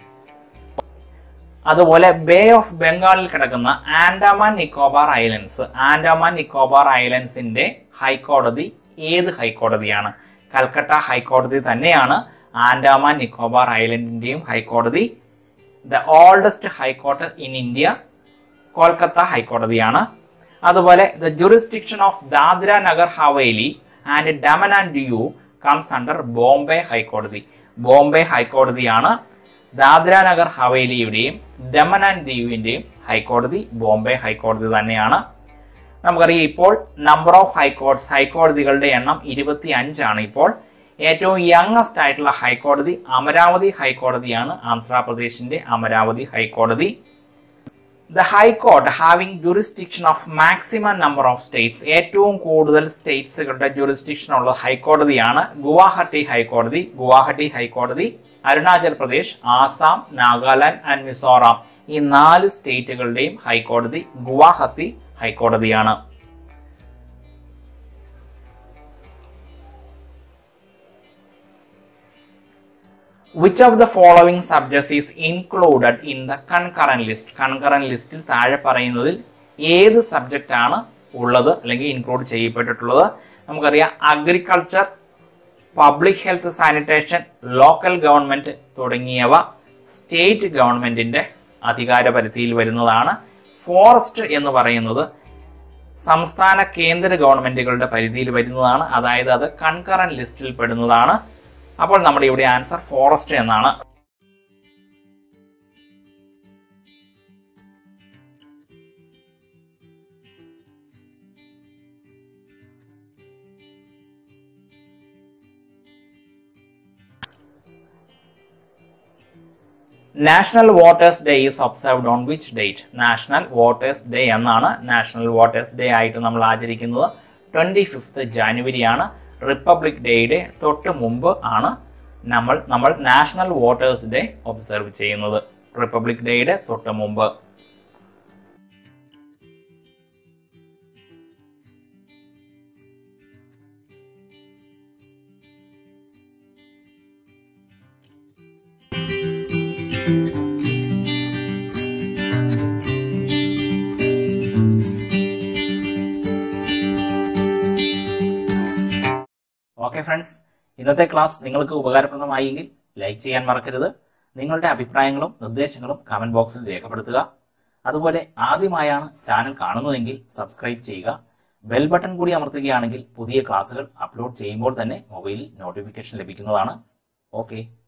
അതുപോലെ ബേ ഓഫ് ബംഗാളിൽ കിടക്കുന്ന ആൻഡമാൻ നിക്കോബാർ ഐലൻഡ്സ് ആൻഡമാൻ നിക്കോബാർ ഐലൻഡ്സിന്റെ ഹൈക്കോടതി ഏത് ഹൈക്കോടതിയാണ് കൽക്കട്ട ഹൈക്കോടതി തന്നെയാണ് ആൻഡാമാൻ നിക്കോബാർ ഐലൻഡിന്റെയും ഹൈക്കോടതി the oldest high court in India Kolkata ഹൈക്കോടതിയാണ് അതുപോലെ the jurisdiction of Dadra Nagar Haveli and Daman and Diu comes under Bombay ഹൈക്കോടതി ബോംബെ ഹൈക്കോടതിയാണ് ദാദ്ര നഗർ ഹവേലിയുടെയും ദമൻ ആൻഡ് ദിയുവിന്റെയും ഹൈക്കോടതി ബോംബെ ഹൈക്കോടതി തന്നെയാണ് നമുക്കറിയാം ഇപ്പോൾ നമ്പർ ഓഫ് ഹൈക്കോർട്സ് ഹൈക്കോടതികളുടെ എണ്ണം ഇരുപത്തി അഞ്ചാണ് ഇപ്പോൾ ഏറ്റവും യങ്ങസ്റ്റ് ആയിട്ടുള്ള ഹൈക്കോടതി അമരാവതി ഹൈക്കോടതിയാണ് ആന്ധ്രാപ്രദേശിന്റെ അമരാവതി ഹൈക്കോടതി the high court having jurisdiction of maximum number of states ഏറ്റവും കൂടുതൽ സ്റ്റേറ്റ്സുകളുടെ ജുറിസ്ഡിക്ഷൻ ഉള്ള ഹൈക്കോടതിയാണ് ഗുവാഹട്ടി ഹൈക്കോടതി ഗുവാഹട്ടി ഹൈക്കോടതി അരുണാചൽ പ്രദേശ് ആസാം നാഗാലാൻഡ് ആൻഡ് മിസോറാം ഈ നാല് സ്റ്റേറ്റുകളുടെയും ഹൈക്കോടതി ഗുവാഹത്തി ഹൈക്കോടതിയാണ് which of the following subjects is included in the concurrent list concurrent ലിസ്റ്റിൽ താഴെ പറയുന്നതിൽ ഏത് സബ്ജക്റ്റ് ആണ് ഉള്ളത് അല്ലെങ്കിൽ ഇൻക്ലൂഡ് ചെയ്യപ്പെട്ടിട്ടുള്ളത് നമുക്കറിയാം agriculture public health sanitation local government തുടങ്ങിയവ സ്റ്റേറ്റ് ഗവൺമെന്റിന്റെ അധികാര പരിധിയിൽ വരുന്നതാണ് ഫോറസ്റ്റ് എന്ന് പറയുന്നത് സംസ്ഥാന കേന്ദ്ര ഗവൺമെന്റുകളുടെ പരിധിയിൽ വരുന്നതാണ് അതായത് അത് കൺകറന്റ് ലിസ്റ്റിൽ പെടുന്നതാണ് അപ്പോൾ നമ്മുടെ ഇവിടെ ആൻസർ ഫോറസ്റ്റ് എന്നാണ് national voters day is observed on which date national voters day എന്നാണ് നാഷണൽ വോട്ടേഴ്സ് ഡേ ആയിട്ട് നമ്മൾ ആചരിക്കുന്നത് ട്വന്റി ഫിഫ്ത്ത് ജാനുവരിയാണ് റിപ്പബ്ലിക് ഡേയുടെ തൊട്ട് മുമ്പ് ആണ് നമ്മൾ നമ്മൾ നാഷണൽ വോട്ടേഴ്സ് ഡേ ഒബ്സർവ് ചെയ്യുന്നത് റിപ്പബ്ലിക് ഡേയുടെ തൊട്ട് മുമ്പ് ഓക്കെ ഫ്രണ്ട്സ് ഇന്നത്തെ ക്ലാസ് നിങ്ങൾക്ക് ഉപകാരപ്രദമായെങ്കിൽ ലൈക്ക് ചെയ്യാൻ മറക്കരുത് നിങ്ങളുടെ അഭിപ്രായങ്ങളും നിർദ്ദേശങ്ങളും കമന്റ് ബോക്സിൽ രേഖപ്പെടുത്തുക അതുപോലെ ആദ്യമായാണ് ചാനൽ കാണുന്നതെങ്കിൽ സബ്സ്ക്രൈബ് ചെയ്യുക ബെൽ ബട്ടൺ കൂടി അമർത്തുകയാണെങ്കിൽ പുതിയ ക്ലാസ്സുകൾ അപ്ലോഡ് ചെയ്യുമ്പോൾ തന്നെ മൊബൈലിൽ നോട്ടിഫിക്കേഷൻ ലഭിക്കുന്നതാണ് ഓക്കെ